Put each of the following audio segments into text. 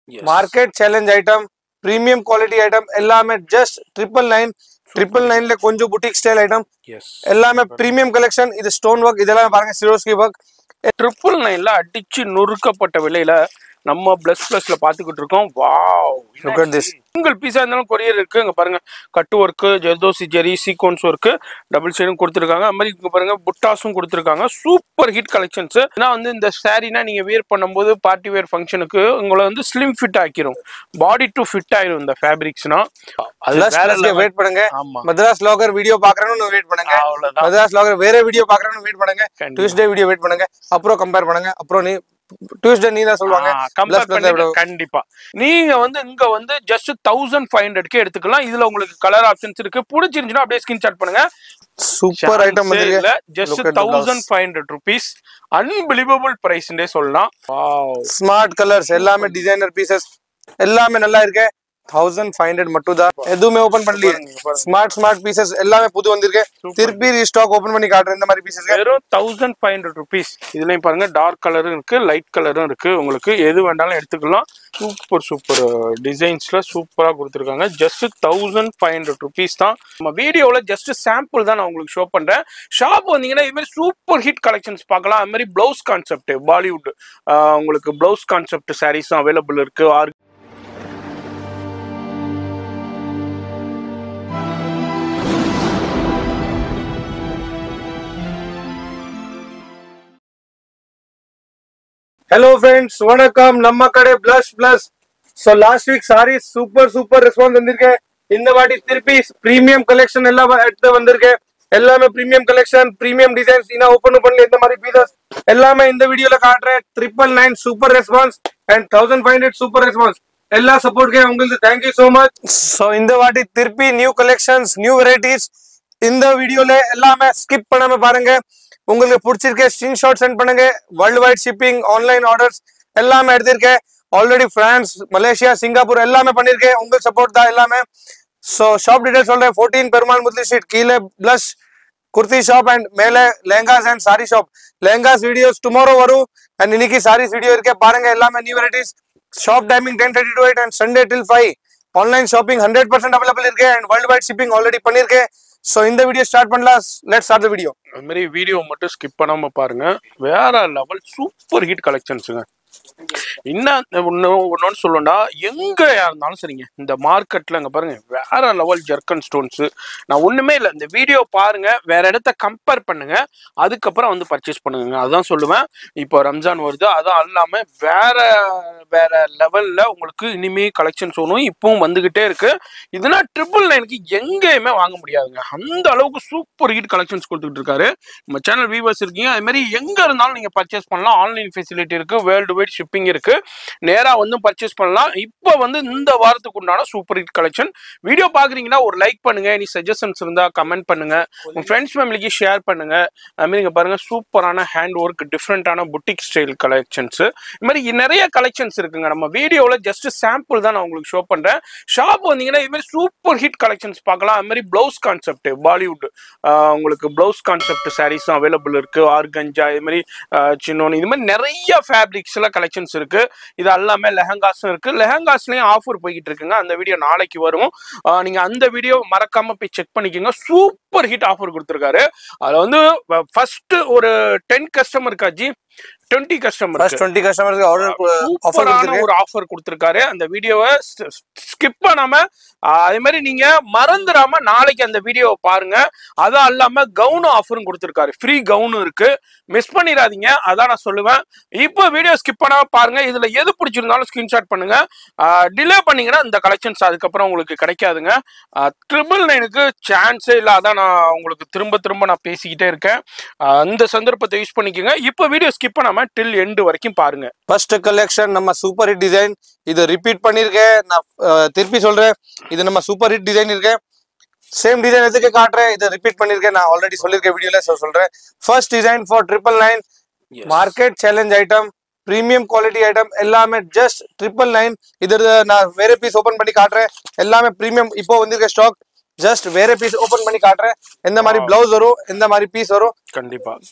Yes. Market challenge item premium quality item எல்லாமே just triple nine triple நைன்ல கொஞ்சம் boutique style items எல்லாமே premium collection இது stone work இதெல்லாம் பாருங்க சிரோஸ்கி ஒர்க் ட்ரிபிள் நைன்ல அடிச்சு நொறுக்கப்பட்ட விலையில நம்ம பிளஸ் பிளஸ்ல பாத்துக்கிட்டு இருக்கோம் wow Look at this. Single பீஸா இருந்தாலும் கொரியர் இருக்கு இங்க பாருங்க cut work zardosi zari sequins work double சைடும் கொடுத்துருக்காங்க அது மாதிரி இங்க பாருங்க புட்டாஸும் கொடுத்துருக்காங்க சூப்பர் ஹிட் கலெக்ஷன்ஸ் ஏன்னா வந்து இந்த சாரீனா நீங்க வியர் பண்ணும்போது பார்ட்டி வேர் ஃபங்க்ஷனுக்கு உங்களை வந்து ஸ்லிம் ஃபிட் ஆக்கிரும் பாடி டு ஃபிட் ஆயிரும் இந்த ஃபேப்ரிக்ஸ்னா அது பிளஸ் வேற பிளஸ்க்கு level. வெயிட் பண்ணுங்க ஆமா மதராஸ் லாகர் வீடியோ பாக்குறேன்னு வெயிட் பண்ணுங்க அவ்வளவுதான் மதராஸ் லாகர் வேற வீடியோ பாக்குறேன்னு வெயிட் பண்ணுங்க கண்டிப்பா. டியூஸ்டே வீடியோ வெயிட் பண்ணுங்க அப்புறம் கம்பேர் பண்ணுங்க அப்புறம் நீ டியூஸ்டே நீ தான் சொல்லுவாங்க கம்பேர் Plus plus பண்ணி எவ்வளவு? கண்டிப்பா நீங்க வந்து இங்க வந்து ஜஸ்ட் தௌசண்ட் ஃபைவ் ஹண்ட்ரட்க்கு எடுத்துக்கலாம் இதுல உங்களுக்கு கலர் ஆப்ஷன்ஸ் இருக்கு பிடிச்சிருந்துச்சுன்னா அப்படியே ஸ்கிரீன்ஷாட் பண்ணுங்க சூப்பர் ஐட்டம் வந்திருக்கு just Look at the thousand five hundred rupees unbelievable பிரைஸ்ன்றே சொல்லலாம் Wow. ஸ்மார்ட் கலர்ஸ் எல்லாமே டிசைனர் பீசஸ் எல்லாமே நல்லா இருக்கு தௌசண்ட் ஃபைவ் ஹண்ட்ரட் மட்டும் தான் எதுவுமே ஓபன் பண்ணலையே ஸ்மார்ட் ஸ்மார்ட் பீசஸ் எல்லாமே புது வந்திருக்கு திருப்பி ரீஸ்டாக் ஓபன் பண்ணி காட்டுறேன் இந்த மாதிரி பீசஸ் வெறும் தௌசண்ட் ஃபைவ் ஹண்ட்ரட் ருபீஸ் இதுலயும் பாருங்க டார்க் கலரும் இருக்கு லைட் கலரும் இருக்கு உங்களுக்கு எது வேண்டாலும் எடுத்துக்கலாம் சூப்பர் சூப்பர் டிசைன்ஸ்ல சூப்பரா கொடுத்துருக்காங்க just thousand five hundred rupees தான் நம்ம வீடியோவில் ஜஸ்ட் சாம்பிள் தான் நான் உங்களுக்கு ஷோ பண்றேன் ஷாப் வந்தீங்கன்னா இது மாதிரி சூப்பர் ஹிட் கலெக்ஷன்ஸ் பார்க்கலாம் அது மாதிரி பிளவுஸ் கான்செப்ட் பாலிவுட் உங்களுக்கு பிளவுஸ் கான்செப்ட் சாரீஸும் அவைலபிள் இருக்கு ஆர் ஹலோ ஃப்ரெண்ட்ஸ் வணக்கம் நம்ம கடை plus plus so last week sari super super response வந்திருக்கு இந்த வாட்டி திருப்பி பிரீமியம் கலெக்ஷன் எல்லாம் எடுத்து வந்திருக்கு எல்லாமே பிரீமியம் கலெக்ஷன் பிரீமியம் டிசைன்ஸ் இன்னும் ஓப்பன் பண்ணல இந்த மாதிரி பீசஸ் எல்லாமே இந்த வீடியோல காட்டுறேன் triple nine super response and thousand five hundred super response எல்லா சப்போர்ட்க்கு உங்களுக்கு தேங்க்யூ ஸோ மச் ஸோ இந்த வாட்டி திருப்பி நியூ கலெக்ஷன்ஸ் நியூ வெரைட்டிஸ் இந்த வீடியோல எல்லாமே ஸ்கிப் பண்ணாம பாருங்க உங்களுக்கு பிடிச்சிருக்க ஸ்கிரீன்ஷாட் சென்ட் பண்ணுங்க world wide shipping online orders எல்லாமே எடுத்திருக்கேன் ஆல்ரெடி பிரான்ஸ் மலேசியா சிங்கப்பூர் எல்லாமே பண்ணிருக்கேன் உங்க சப்போர்ட் தான் எல்லாமே ஸோ ஷாப் டீடைல் சொல்றேன் ஃபோர்டீன் பெருமாள் முத்லி ஸ்ட்ரீட் கீழே பிளஸ் குர்த்தி ஷாப் அண்ட் மேலே lehengas and sari shop lehengas videos tomorrow வரும் அண்ட் இன்னைக்கு சாரீஸ் வீடியோ இருக்கே பாருங்க எல்லாமே new varieties shop timing ten thirty to eight and Sunday till five online shopping hundred percent available இருக்கு and world wide shipping already பண்ணிருக்கேன் so இந்த video start பண்ணலாம் let start the video அது மாதிரி வீடியோ மட்டும் ஸ்கிப் பண்ணாம பாருங்க வேற லெவல் சூப்பர் ஹிட் கலெக்ஷன்ஸுங்க என்ன ஒன்று ஒன்று சொல்லணும்டா எங்க இருந்தாலும் சரிங்க இந்த மார்க்கெட்ல இங்க பாருங்க வேற லெவல் ஜர்க்கன் ஸ்டோன்ஸ் நான் ஒண்ணுமே இல்லை இந்த வீடியோ பாருங்க வேற இடத்த கம்பேர் பண்ணுங்க அதுக்கப்புறம் வந்து பர்ச்சேஸ் பண்ணுங்க அதுதான் சொல்லுவேன் இப்போ ரம்ஜான் வருது அதான் இல்லாம வேற வேற லெவல்ல உங்களுக்கு இனிமே கலெக்ஷன்ஸ் ஒன்றும் இப்பவும் வந்துகிட்டே இருக்கு இதுனா ட்ரிபிள் நைனுக்கு எங்கேயுமே வாங்க முடியாதுங்க அந்த அளவுக்கு சூப்பர் ஹிட் கலெக்ஷன்ஸ் கொடுத்துட்டு இருக்காரு நம்ம சேனல் வியூவர்ஸ் இருக்கீங்க அது மாதிரி எங்க இருந்தாலும் நீங்க பர்ச்சேஸ் பண்ணலாம் ஆன்லைன் ஃபெசிலிட்டி இருக்கு வேர்ல்டு வைட் ஷிப்பிங் இருக்கு நேரா வந்து பர்ச்சேஸ் பண்ணலாம் இப்போ வந்து இந்த வாரத்துக்கு உண்டான சூப்பர் ஹிட் கலெக்ஷன் வீடியோ பாக்குறீங்கன்னா ஒரு லைக் பண்ணுங்க இனி சஜஷன்ஸ் இருந்தா கமெண்ட் பண்ணுங்க உங்க ஃப்ரெண்ட்ஸ் ஃபேமிலிக்கு ஷேர் பண்ணுங்க அது மாதிரி இங்க பாருங்க சூப்பரான ஹேண்ட் ஒர்க் டிஃப்ரெண்டான புட்டிக் ஸ்டைல் கலெக்ஷன்ஸ் இது மாதிரி நிறைய கலெக்ஷன்ஸ் இருக்குங்க நம்ம வீடியோல ஜஸ்ட் சாம்பிள் தான் நான் உங்களுக்கு ஷோ பண்றேன் ஷாப் வந்தீங்கன்னா இது மாதிரி சூப்பர் ஹிட் கலெக்ஷன்ஸ் பார்க்கலாம் அது மாதிரி பிளவுஸ் கான்செப்ட் பாலிவுட் உங்களுக்கு பிளவுஸ் கான்செப்ட் சாரீஸும் அவைலபிள் இருக்கு ஆர்கஞ்சா இது மாதிரி சின்னோன் இது மாதிரி நிறைய ஃபேப்ரிக்ஸ்ல கலெக்ஷன்ஸ் இருக்கு இது எல்லாமே லெஹங்காஸும் இருக்கு லெஹங்காஸ்லயும் ஆஃபர் போய்கிட்டு இருக்குங்க அந்த வீடியோ நாளைக்கு வரும் ஆஹ் நீங்க அந்த வீடியோ மறக்காம போய் செக் பண்ணிக்கோங்க சூப்பர் ஹிட் ஆஃபர் கொடுத்துருக்காரு அதுல வந்து ஃபர்ஸ்ட் ஒரு டென் கஸ்டமர் காஜி டுவெண்ட்டி கஸ்டமர் ஃபர்ஸ்ட் டுவெண்ட்டி கஸ்டமர்ஸ்க்கு ஆர்டர் ஆஃபர் சூப்பரான கொடுத்துருக்கு ஒரு ஆஃபர் கொடுத்துருக்காரு அந்த வீடியோவை ஸ்கிப் பண்ணாம ஆஹ் அதே மாதிரி நீங்க மறந்துடாம நாளைக்கு அந்த வீடியோவை பாருங்க அதான் இல்லாம கவுனும் ஆஃபரும் கொடுத்துருக்காரு ஃப்ரீ கவுனும் இருக்கு மிஸ் பண்ணிடாதீங்க அதான் நான் சொல்லுவேன் இப்போ வீடியோ ஸ்கிப் பண்ணாம பாருங்க இதுல எது பிடிச்சிருந்தாலும் ஸ்கிரீன்ஷாட் பண்ணுங்க டிலே பண்ணீங்கன்னா இந்த கலெக்ஷன்ஸ் அதுக்கப்புறம் உங்களுக்கு கிடைக்காதுங்க ட்ரிபிள் நைனுக்கு சான்ஸே இல்லை அதான் நான் உங்களுக்கு திரும்ப திரும்ப நான் பேசிக்கிட்டே இருக்கேன் ஆஹ் அந்த சந்தர்ப்பத்தை யூஸ் பண்ணிக்கோங்க இப்போ வீடியோ ஸ்கிப் பண்ணாம டில் எண்டு வரைக்கும் பாருங்க ஃபர்ஸ்ட் கலெக்ஷன் நம்ம சூப்பர் ஹிட் டிசைன் இது ரிப்பீட் பண்ணிருக்கேன் நான் அஹ், திருப்பி சொல்றேன் இது நம்ம சூப்பர் ஹிட் டிசைன் இருக்கேன் சேம் டிசைன் எதுக்கு காட்டுறேன் இதை ரிப்பீட் பண்ணிருக்கேன் நான் ஆல்ரெடி சொல்லியிருக்கேன் வீடியோல சொல்றேன் first design for triple nine market challenge item premium quality item எல்லாமே ஜஸ்ட் ட்ரிபிள் நைன் இது நான் வேற பீஸ் ஓபன் பண்ணி காட்டுறேன் எல்லாமே பிரீமியம் இப்போ வந்திருக்க ஸ்டாக் ஜஸ்ட் வேற பீஸ் ஓபன் பண்ணி காட்டுறேன் எந்த மாதிரி Wow. பிளவுஸ் வரும் எந்த மாதிரி பீஸ் வரும் கண்டிப்பா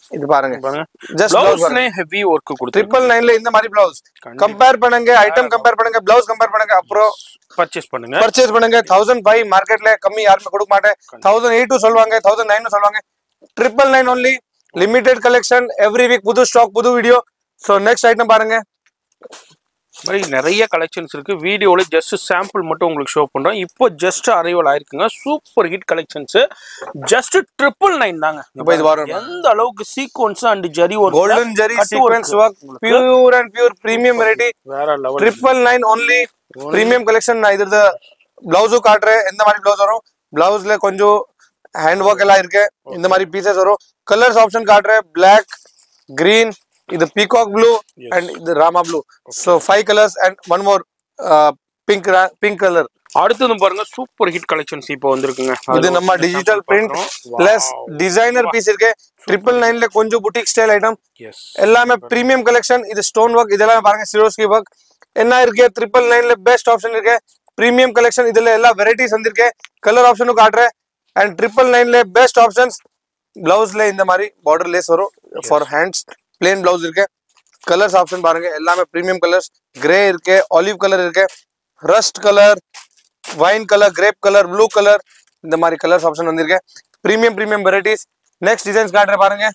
இது பாருங்க பாருங்க ஜஸ்ட் பிளவுஸ் பிளவுஸ்லயே ஹெவி ஒர்க் கொடுத்து ட்ரிபிள் நைன்ல இந்த மாதிரி பிளவுஸ் கம்பேர் பண்ணுங்க ஐட்டம் கம்பேர் பண்ணுங்க பிளவுஸ் கம்பேர் பண்ணுங்க அப்புறம் பர்ச்சேஸ் பண்ணுங்க பர்ச்சேஸ் பண்ணுங்க தௌசண்ட் ஃபைவ் மார்க்கெட்ல கம்மி யாருமே கொடுக்க மாட்டேன் தௌசண்ட் எயிட் சொல்லுவாங்க தௌசண்ட் நைன் சொல்லுவாங்க triple nine only limited collection every week புது ஸ்டாக் புது வீடியோ ஸோ நெக்ஸ்ட் ஐட்டம் பாருங்க மாதிரி நிறைய கலெக்ஷன்ஸ் இருக்கு வீடியோல ஜஸ்ட் சாம்பிள் மட்டும் உங்களுக்கு ஷோ பண்றோம் இப்போ ஜஸ்ட் அரைவல் ஆயிருக்குங்க super hit collections just triple nine தாங்க இப்போ இது வரும் எந்த அளவுக்கு sequins and zari work golden zari sequins work pure and pure premium variety வேற level triple nine only premium collection நான் இது பிளவுஸும் காட்டுறேன் எந்த மாதிரி பிளவுஸ் வரும் பிளவுஸ்ல கொஞ்சம் ஹேண்ட் ஒர்க் எல்லாம் இருக்கு இந்த மாதிரி பீசஸ் வரும் கலர்ஸ் ஆப்ஷன் காட்டுறேன் பிளாக் கிரீன் இது பீகாக் ப்ளூ அண்ட் இது Rama blue so five colours and one more pink pink colour அடுத்தது பாருங்க சூப்பர் ஹிட் கலெக்ஷன்ஸ் இப்போ வந்திருக்குங்க இது நம்ம digital print plus designer piece இருக்கு ட்ரிபிள் நைன்ல கொஞ்சம் புட்டிக் ஸ்டைல் ஐட்டம் எஸ் எல்லாமே பிரீமியம் கலெக்ஷன் இது ஸ்டோன் ஒர்க் இதெல்லாம் பாருங்க சிரோஸ்கி ஒர்க் என்ன இருக்கு ட்ரிபிள் நைன்ல பெஸ்ட் ஆப்ஷன் இருக்கு பிரீமியம் கலெக்ஷன் இதுல எல்லா வெரைட்டிஸ் வந்திருக்கு கலர் ஆப்ஷனும் காட்டுறேன் அண்ட் ட்ரிபிள் நைன்ல பெஸ்ட் ஆப்ஷன்ஸ் பிளவுஸ்ல இந்த மாதிரி பார்டர் லேஸ் வரும் ஃபார் ஹேண்ட்ஸ் பிளேன் பிளவுஸ் இருக்கு கலர்ஸ் ஆப்ஷன் பாருங்க எல்லாமே பிரீமியம் கலர்ஸ் கிரே இருக்கு ஆலிவ் கலர் இருக்கு rust colour wine colour grape colour blue colour இந்த மாதிரி கலர்ஸ் ஆப்ஷன் வந்திருக்கு premium premium varieties next designs காட்டுறேன் பாருங்க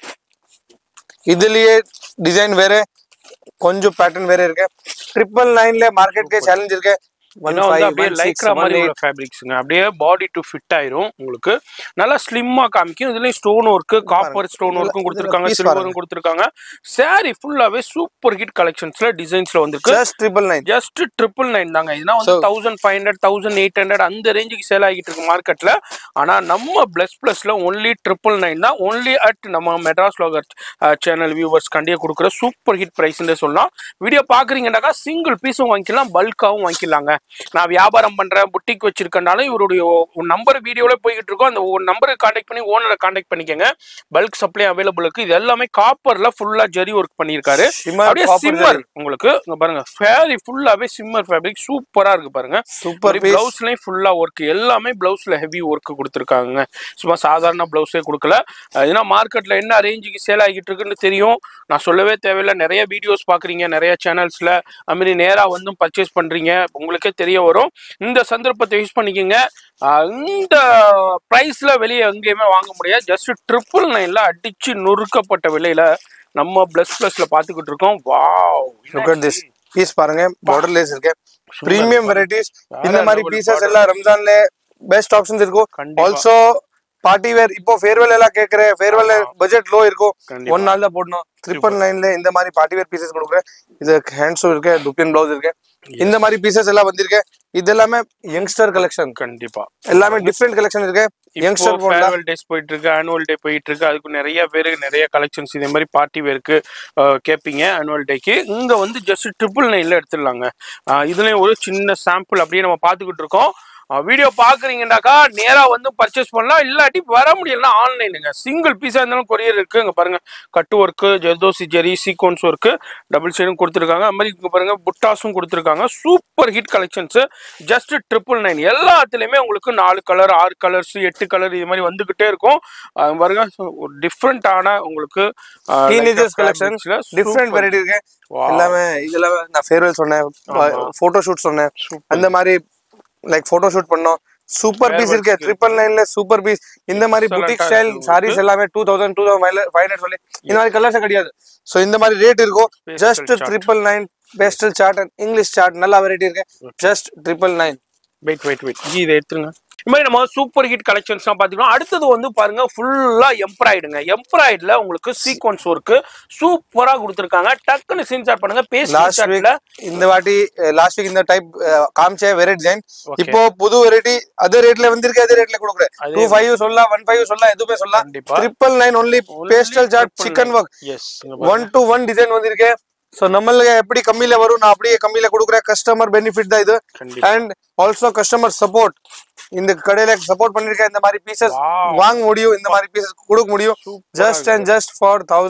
இதுலயே டிசைன் வேற கொஞ்சம் பேட்டர்ன் வேற இருக்கு ட்ரிபிள் நைன்ல மார்க்கெட் கே சேலஞ்ச் இருக்கு One ஏன்னா வந்து five, அப்படியே one six, லைக்ரா one மாதிரி eight. உள்ள ஃபேப்ரிக்ஸுங்க அப்படியே பாடி டு ஃபிட் ஆயிரும் உங்களுக்கு நல்லா ஸ்லிம்மா காமிக்கும் இதுலயும் ஸ்டோன் ஒர்க் காப்பர் ஸ்டோன் ஒர்க்கும் இதுல கொடுத்துருக்காங்க piece சில்வரும் பாருங்க. கொடுத்துருக்காங்க சாரி ஃபுல்லாவே சூப்பர் ஹிட் கலெக்ஷன்ஸ்ல டிசைன்ஸ்ல வந்திருக்கு just triple nine just triple nine தாங்க இதுனா வந்து So- thousand five hundred thousand eight hundred அந்த ரேஞ்சுக்கு சேல் ஆகிட்டு இருக்கு மார்க்கெட்ல ஆனா நம்ம பிளஸ் பிளஸ்ல ஒன்லி ட்ரிபிள் நைன் தான் ஒன்லி அட் நம்ம மெட்ராஸ் லோகர் சேனல் வியூவர்ஸ் கண்டியே கொடுக்குற சூப்பர் ஹிட் பிரைஸ்ன்னு சொல்லலாம் வீடியோ பாக்குறீங்கன்னாக்கா சிங்கிள் பீஸும் வாங்கிக்கலாம் பல்காவும் வாங்கிக்கலாங்க நான் வியாபாரம் பண்றேன் புட்டிக் வச்சிருக்கனாலும் இவருடைய நம்பர் வீடியோல போய்கிட்டு இருக்கோம் அந்த நம்பருக்கு கான்டாக்ட் பண்ணி ஓனரை கான்டாக்ட் பண்ணிக்கோங்க பல்க் சப்ளை அவைலபிள் இருக்கு இது எல்லாமே காப்பர்ல ஃபுல்லா ஜரி ஒர்க் பண்ணியிருக்காரு ஷிமர் அப்படியே சிம்மர் உங்களுக்கு இங்க பாருங்க ஃபேரி ஃபுல்லாவே சிம்மர் ஃபேப்ரிக் சூப்பரா இருக்கு பாருங்க சூப்பர் பீஸ் பிளவுஸ்லயும் ஃபுல்லா ஒர்க் எல்லாமே பிளவுஸ்ல ஹெவி ஒர்க் கொடுத்துருக்காங்க சும்மா சாதாரண பிளவுஸே கொடுக்கல அஹ் ஏன்னா மார்க்கெட்ல என்ன ரேஞ்சுக்கு சேல் ஆகிட்டு இருக்குன்னு தெரியும் நான் சொல்லவே தேவையில்ல நிறைய வீடியோஸ் பாக்குறீங்க நிறைய சேனல்ஸ்ல அது மாதிரி நேரா வந்தும் பர்ச்சேஸ் பண்றீங்க உங்களுக்கே தெரிய வரும் இந்த சந்தர்ப்பத்தை யூஸ் பண்ணிக்கோங்க அஹ் இந்த பிரைஸ்ல வெளியே எங்கேயுமே வாங்க முடியாது ஜஸ்ட் ட்ரிபிள் நைன்ல அடிச்சு நொறுக்கப்பட்ட விலையில நம்ம பிளஸ் பிளஸ்ல பாத்துக்கிட்டு இருக்கோம் wow look at this piece பாருங்க பார்டர் லேஸ் இருக்கு பிரீமியம் வெரைட்டிஸ் இந்த வேற மாதிரி level பீசஸ் border. எல்லாம் ரம்ஜான்ல பெஸ்ட் ஆப்ஷன்ஸ் இருக்கும் கண்டிப்பா. ஆல்சோ பார்ட்டி வேர் இப்போ ஃபேர்வெல் எல்லாம் கேக்குறேன் ஃபேர்வெல் பட்ஜெட் லோ இருக்கும் கண்டிப்பா. ஒன் நாள்ல போடணும் ட்ரிபிள் நைன்ல இந்த மாதிரி பார்ட்டி வேர் பீசஸ் கொடுக்குறேன் இது ஹேண்ட்ஸும் இருக்கு டுப்பியன் பிளவுஸ் இருக்கு இந்த மாதிரி பீசஸ் எல்லாம் வந்திருக்கு இது எல்லாமே யங்ஸ்டர் கலெக்ஷன் கண்டிப்பா எல்லாமே டிஃப்ரெண்ட் கலெக்ஷன் இருக்கு யங்ஸ்டர் போடலாம் ஃபேர்வெல் டேஸ் போயிட்டு இருக்கு ஆனுவல் டே போயிட்டு இருக்கு அதுக்கு நிறைய பேர் நிறைய கலெக்ஷன்ஸ் இதே மாதிரி பார்ட்டி வேருக்கு கேட்பீங்க ஆனுவல் டேக்கு இங்க வந்து ஜஸ்ட் ட்ரிபிள் நைன்ல எடுத்துடலாங்க அஹ் இதுலயும் ஒரு சின்ன சாம்பிள் அப்படியே நம்ம பார்த்துக்கிட்டு இருக்கோம் வீடியோ பாக்குறீங்கன்னாக்கா நேரா வந்து பர்ச்சேஸ் பண்ணலாம் இல்லாட்டி வர முடியலன்னா ஆன்லைனுங்க சிங்கிள் பீஸா இருந்தாலும் கொரியர் இருக்கு இங்க பாருங்க cut work zardosi zari sequins work double சைடும் கொடுத்துருக்காங்க அது மாதிரி இங்க பாருங்க புட்டாஸும் கொடுத்துருக்காங்க super hit collections just triple nine எல்லாத்துலயுமே உங்களுக்கு நாலு கலர் ஆறு கலர்ஸ் எட்டு கலர் இது மாதிரி வந்துகிட்டே இருக்கும் அது பாருங்க ஒரு டிஃப்ரெண்டான உங்களுக்கு டீனேஜர்ஸ் கலெக்ஷன் டிஃப்ரெண்ட் வெரைட்டி இருக்கு எல்லாமே இதெல்லாம் நான் ஃபேர்வெல் சொன்னேன் போட்டோ ஷூட் சொன்னேன் அந்த மாதிரி லைக் போட்டோ ஷூட் பண்ணோம் சூப்பர் பீஸ் Farewell இருக்கு க்கு. ட்ரிபிள் நைன்ல சூப்பர் பீஸ் இந்த மாதிரி Excellent புட்டிக் ஆ ஸ்டைல் இருக்கு சாரீஸ் எல்லாமே two thousand two thousand five hundred சொல்லி இந்த மாதிரி கலர்ஸ் கிடையாது சோ இந்த மாதிரி ரேட் இருக்கும் Pastel just chart. Triple nine pastel chart and English chart நல்ல வெரைட்டி இருக்கு just triple nine wait wait wait ji இதை எடுத்துருங்க இந்த மாதிரி நம்ம சூப்பர் ஹிட் கலெக்ஷன்ஸ்லாம் பார்த்துக்கலாம் அடுத்தது வந்து பாருங்க ஃபுல்லா எம்ப்ராய்டுங்க எம்ப்ராய்டுல உங்களுக்கு சீக்வன்ஸ் ஒர்க்கு சூப்பரா கொடுத்துருக்காங்க டக்குன்னு ஸ்கிரீன்ஷாட் பண்ணுங்க பேஸ்ட் லாஸ்ட் வீக் இந்த வாட்டி லாஸ்ட் வீக் இந்த டைப் காமிச்ச வெரைட்டி டிசைன் Okay. இப்போ புது வெரைட்டி அதே ரேட்ல வந்திருக்கு அதே ரேட்ல கொடுக்குறேன் அதே டூ ஃபைவ் சொல்லலாம் ஒன் ஃபைவ் சொல்லலாம் எதுவுமே சொல்லலாம் கண்டிப்பா. Triple nine only pastel chart chikan works one two one design வந்திருக்கு ஸோ நம்மளுக்கு எப்படி கம்மியில வரும் நான் அப்படியே கம்மியில கொடுக்குறேன் கஸ்டமர் பெனிஃபிட் தான் இது கண்டிப்பா. அண்ட் ஆல்சோ கஸ்டமர் சப்போர்ட் இந்த கடையில சப்போர்ட் பண்ணிருக்கேன் இந்த மாதிரி பீசஸ் Wow. வாங்க முடியும் இந்த மாதிரி பீசஸ் கொடுக்க முடியும் Super just and just for thousand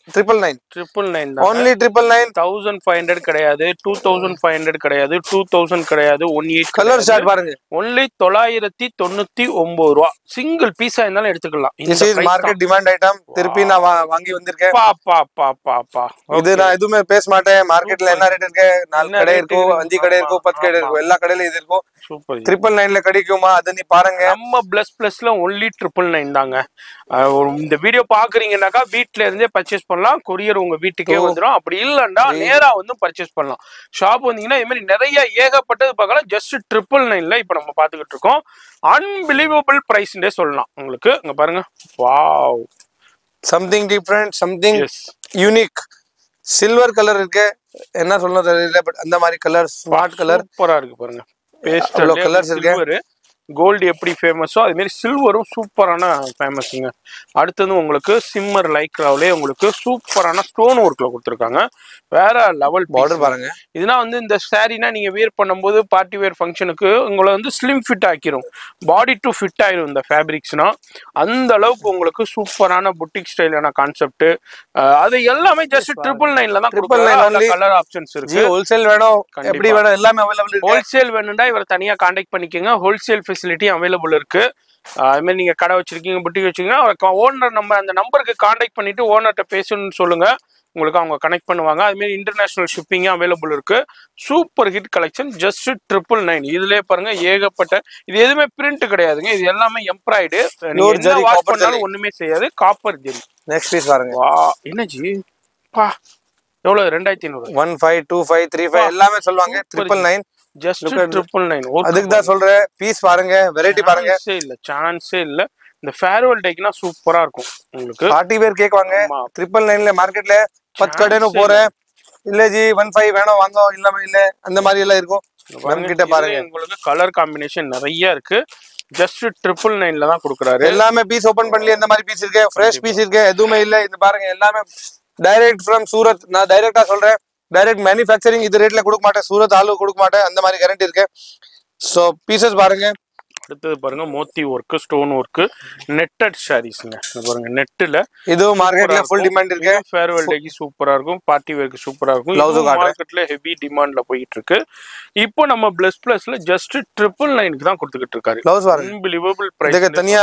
triple nine triple nine தான் only triple nine thousand five hundred கிடையாது டூ தௌசண்ட் ஃபைவ் ஹண்ட்ரட் கிடையாது டூ தௌசண்ட் கிடையாது ஒன் எயிட் கலர் ஷார்ட் பாருங்க ஒன்லி தொள்ளாயிரத்தி தொண்ணூத்தி ஒன்பது ரூபா சிங்கிள் பீஸா இருந்தாலும் எடுத்துக்கலாம் இந்த திஸ் இஸ் price தான். மார்க்கெட் டிமாண்ட் ஐட்டம் திருப்பி நான் வா- வாங்கி வந்திருக்கேன் பா பா பா பா பா இது நான் எதுவுமே பேச மாட்டேன் மார்க்கெட்ல என்ன ரேட் இருக்கு நாலு என்ன கடை rate இருக்கும் இருக்கு? அஞ்சு கடை இருக்கும் பத்து கடை ஆமா. இருக்கும் எல்லா கடையிலும் இது இருக்கும் சூப்பர் ட்ரிபிள் நைன்ல கிடைக்குமா அது நீ பாருங்க நம்ம பிளஸ் பிளஸ்ல ஒன்லி ட்ரிபிள் நைன் தாங்க அஹ் ஒரு இந்த வீடியோ பாக்குறீங்கன்னாக்கா வீட்ல இருந்தே பர்ச்சேஸ் பண்ணலாம் கொரியர் உங்க வீட்டுக்கே ஓ. வந்துடும் அப்படி இல்லைன்னா நேரா வந்து பர்ச்சேஸ் பண்ணலாம் ஷாப் வந்தீங்கன்னா இது மாதிரி நிறைய ஏகப்பட்டது பார்க்கலாம் ஜஸ்ட் ட்ரிபிள் நைன்ல இப்போ நம்ம பார்த்துக்கிட்டு இருக்கோம் அன்பிலீவபிள் பிரைஸ்ன்றே சொல்லலாம் உங்களுக்கு இங்க பாருங்க wow something different something yes unique silver colour இருக்கு என்ன சொல்லணும் தெரியல பட் அந்த மாதிரி கலர் ஸ்மார்ட் கலர் சூப்பரா இருக்கு பாருங்க அவ்வளோ colours இருக்கு. சில்வர் கோல்டு எப்படி ஃபேமஸோ அது மாதிரி சில்வரும் சூப்பரான ஃபேமஸுங்க அடுத்தது உங்களுக்கு சிம்மர் லைக்ராவிலே உங்களுக்கு சூப்பரான ஸ்டோன் ஒர்க்ல கொடுத்துருக்காங்க வேற லெவல் பார்டர் பாருங்க இதுனா வந்து இந்த சாரீனா நீங்க வியர் பண்ணும்போது பார்ட்டி வேர் ஃபங்க்ஷனுக்கு உங்களை வந்து ஸ்லிம் ஃபிட் ஆக்கிரும் பாடி டு ஃபிட் ஆயிரும் இந்த ஃபேப்ரிக்ஸ்னா அந்த அளவுக்கு உங்களுக்கு சூப்பரான புட்டிக் ஸ்டைலான கான்செப்ட் அது எல்லாமே ஜஸ்ட் ட்ரிபிள் நைன்ல தான் Triple nine only. Colour options ji இருக்கு ஹோல்சேல் வேணும் கண்டிப்பா. எப்படி வேணும் எல்லாமே அவைலபிள் இருக்கு ஹோல்சேல் வேணும்டா இவரை தனியா காண்டாக்ட் பண்ணிக்கோங்க ஹோல்சேல் ஃபெசிலிட்டி அவைலபிள் இருக்கு ஆஹ் அது மாதிரி நீங்க கடை வச்சிருக்கீங்க புட்டிக் வச்சிருக்கீங்க ஓனர் நம்ம அந்த நம்பருக்கு காண்டாக்ட் பண்ணிட்டு ஓனர்கிட்ட பேசணும்னு சொல்லுங்க உங்களுக்கு அவங்க கனெக்ட் பண்ணுவாங்க அது மாதிரி இன்டர்நேஷனல் ஷிப்பிங்கும் அவைலபிள் இருக்கு super hit collection just triple nine இதுலயே பாருங்க ஏகப்பட்ட இது எதுவுமே பிரிண்ட் கிடையாதுங்க இது எல்லாமே embroidery Pure zari, wash copper பண்ணாலும் zari. ஒண்ணுமே செய்யாது காப்பர் ஜெரி நெக்ஸ்ட் பீஸ் பாருங்க வா என்ன ஜி பா எவ்வளவு ரெண்டாயிரத்தி ஐநூறு one five two five three five எல்லாமே சொல்லுவாங்க Super. Triple nine just Look at- triple nine அதுக்கு தான் சொல்றேன் பீஸ் பாருங்க வெரைட்டி பாருங்க சான்ஸே இல்ல சான்ஸே இல்ல இந்த ஃபேர்வெல் டேக்குனா சூப்பரா இருக்கும் உங்களுக்கு பார்ட்டி பேர் கேக்குவாங்க ஆமா. ட்ரிபிள் நைன்ல மார்க்கெட்ல பத்து Chance கடைன்னு இல்ல. போறேன் இல்ல ஜி ஒன் ஃபைவ் வேணும் வாங்க இல்லாம இல்ல அந்த மாதிரி எல்லாம் இருக்கும் நம்ம கிட்ட இதுல பாருங்க உங்களுக்கு கலர் காம்பினேஷன் நிறைய இருக்கு ஜஸ்ட் ட்ரிபிள் நைன்ல தான் கொடுக்குறாரு எல்லாமே பீஸ் ஓபன் பண்ணி இந்த மாதிரி பீஸ் இருக்கு ஃப்ரெஷ் பீஸ் இருக்கு எதுவுமே இல்ல இது பாருங்க எல்லாமே டைரக்ட் ஃப்ரம் சூரத் நான் டைரக்டா சொல்றேன் டைரக்ட் மேனுஃபேக்சரிங் இது ரேட்ல கொடுக்க மாட்டேன் சூரத் ஆளு கொடுக்க மாட்டேன் அந்த மாதிரி கேரண்டி இருக்கு சோ பீசஸ் பாருங்க அடுத்தது பாருங்க moti work stone work netted ஷாரீஸ்ங்க பாருங்க நெட்டுல இதுவும் மார்க்கெட்ல ஃபுல் டிமாண்ட் இருக்கு ஃபேர்வெல் டேக்கு சூப்பரா இருக்கும் பார்ட்டி வேர்க்கு சூப்பரா இருக்கும் Blouse உம் காட்டுறேன். மார்க்கெட்ல ஹெவி டிமாண்ட்ல போயிட்டு இருக்கு இப்போ நம்ம பிளஸ் பிளஸ்ல ஜஸ்ட் ட்ரிபிள் நைனுக்கு தான் கொடுத்துக்கிட்டு இருக்காரு ப்ளவுஸ் பாருங்க அன்பிலிவபிள் இதுக்கு பிரைஸ் தனியா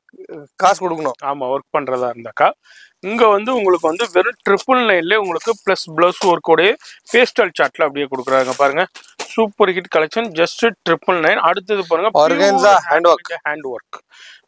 காசு கொடுக்கணும் ஆமா ஒர்க் பண்றதா இருந்தாக்கா இங்க வந்து உங்களுக்கு வந்து வெறும் ட்ரிபிள் நைன்ல உங்களுக்கு பிளஸ் பிளஸ் ஒர்க்கோடைய பேஸ்டல் சார்ட்ல அப்படியே கொடுக்குறாங்க பாருங்க super hit collection just triple nine அடுத்தது பாருங்க Organza handwork. ஹேண்ட் ஒர்க்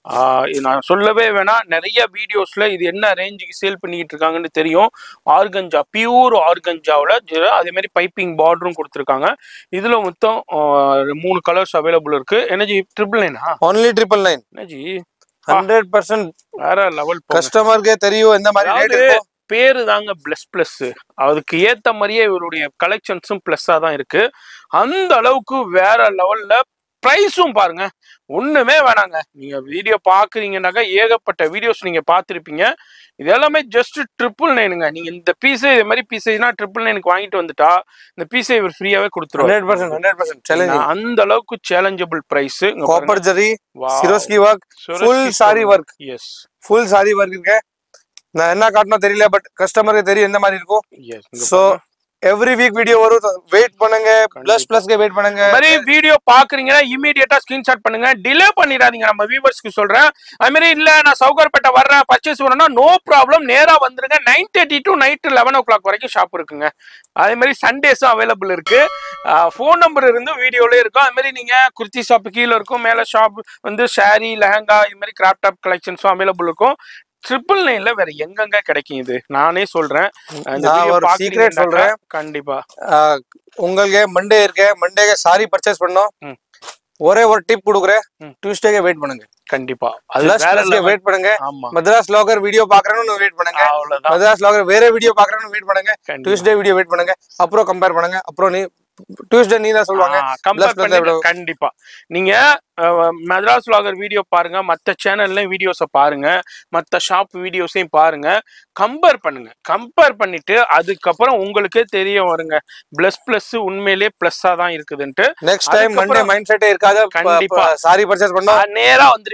நான் சொல்லவே வேணாம் நிறைய வீடியோஸ்ல இது என்ன ரேஞ்சுக்கு சேல் பண்ணிக்கிட்டு இருக்காங்கன்னு தெரியும் ஆர்கஞ்சா பியூர் ஆர்கஞ்சாவில் அதே மாதிரி பைப்பிங் பார்டரும் கொடுத்துருக்காங்க இதுல மொத்தம் ஆஹ், மூணு கலர்ஸ் அவைலபிள் இருக்கு எனர்ஜி ட்ரிபிள் நைனா only triple nine energy hundred percent வேற லெவல் கஸ்டமருக்கு தெரியும் எந்த மாதிரி ரேட் அதாவது இருக்கும் பேரு தாங்க பிளஸ் பிளஸ் அதுக்கு ஏத்த மாதிரியே இவருடைய கலெக்ஷன்ஸும் பிளஸ்ஸா தான் இருக்கு அந்த அளவுக்கு வேற லெவல்ல ப்ரைஸும் பாருங்க ஒண்ணுமே வேணாங்க நீங்க வீடியோ பாக்குறீங்கன்னாக்கா ஏகப்பட்ட வீடியோஸ் நீங்க பார்த்திருப்பீங்க இது எல்லாமே ஜஸ்ட் ட்ரிபிள் நைனுங்க நீங்க இந்த பீஸே இதே மாதிரி பீஸேனா ட்ரிபிள் நைனுக்கு வாங்கிட்டு வந்துட்டா இந்த பீஸை இவர் ஃப்ரீயாவே கொடுத்துருவாரு hundred percent hundred percent challenging அந்த அளவுக்கு challengeable price copper zari Swarovski work full sari work yes full sari work இருக்கு நான் என்ன காட்டணும் தெரியல பட் கஸ்டமருக்கு தெரியும் எந்த மாதிரி இருக்கும் yes so every week video வரும் வெயிட் பண்ணுங்க பிளஸ் பிளஸ்க்கு வெயிட் பண்ணுங்க அது மாதிரி வீடியோ பாக்குறீங்கன்னா இமீடியட்டா ஸ்கிரீன்ஷாட் பண்ணுங்க டிலே பண்ணிடாதீங்க நம்ம வியூவர்ஸ்க்கு சொல்றேன் அது மாதிரி இல்ல நான் சவுகர்பேட்டை வர்றேன் பர்ச்சேஸ் பண்ணணும்னா நோ ப்ராப்ளம் நேரா வந்துருங்க nine thirty to night eleven o'clock வரைக்கும் ஷாப் இருக்குங்க அதே மாதிரி சண்டேஸும் அவைலபிள் இருக்கு ஃபோன் நம்பர் இருந்து வீடியோல இருக்கும் அது மாதிரி நீங்க குர்த்தி ஷாப் கீழே இருக்கும் மேல ஷாப் வந்து ஷாரி லெஹங்கா இது மாதிரி கிராப் டாப் கலெக்ஷன்ஸும் அவைலபிள் இருக்கும் ட்ரிபிள் நைன்ல வேற எங்கெங்க கிடைக்கும் இது நானே சொல்றேன் இந்த நான் video ஒரு secret பாக்குறீங்கன்னாக்கா சொல்றேன். கண்டிப்பா ஆஹ், உங்களுக்கு மண்டே இருக்கு மண்டேக்கு சாரி பர்ச்சேஸ் பண்ணோம் ம். ஒரே ஒரு டிப் கொடுக்குறேன் ம். டியூஸ்டேக்கு வெயிட் பண்ணுங்க கண்டிப்பா அது பிளஸ் வேற பிளஸ்க்கு level. வெயிட் பண்ணுங்க ஆமா மദ്രാஸ் லாகர் வீடியோ பாக்குறேன்னு வெயிட் பண்ணுங்க அவ்வளவுதான் மദ്രാஸ் லாகர் வேற வீடியோ பாக்குறேன்னு வெயிட் பண்ணுங்க கண்டிப்பா. டியூஸ்டே வீடியோ வெயிட் பண்ணுங்க அப்புறம் கம்பேர் பண்ணுங்க அப்புறம் நீ டியூஸ்டே நீ தான் சொல்லுவாங்க ஆ, compare Plus plus பண்ணி எவ்வளவு? கண்டிப்பா நீங்க அஹ், மெட்ராஸ் vlogger வீடியோ பாருங்க மத்த சேனல்லையும் வீடியோஸை பாருங்க மத்த ஷாப் வீடியோஸையும் பாருங்க கம்பேர் பண்ணுங்க கம்பேர் பண்ணிட்டு அதுக்கப்புறம் உங்களுக்கே தெரிய வருங்க பிளஸ் பிளஸ் உண்மையிலேயே பிளஸ்ஸா தான் இருக்குதுன்ட்டு நெக்ஸ்ட் டைம் மண்டே அதுக்கப்புறம் மைண்ட் செட்டே இருக்காது கண்டிப்பா. சாரி பர்ச்சேஸ் பண்ணோம் ஆ, நேரா வந்துருவீங்க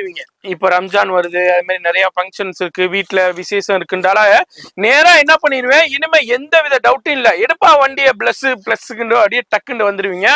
இப்ப ரம்ஜான் வருது அது மாதிரி நிறைய ஃபங்க்ஷன்ஸ் இருக்கு வீட்ல விசேஷம் இருக்குன்றால நேரா என்ன பண்ணிடுவேன் இனிமே எந்த வித டவுட்டும் இல்ல எடுப்பா வண்டிய பிளஸ் பிளஸ்க்குண்டு அப்படியே டக்குன்னு வந்துருவீங்க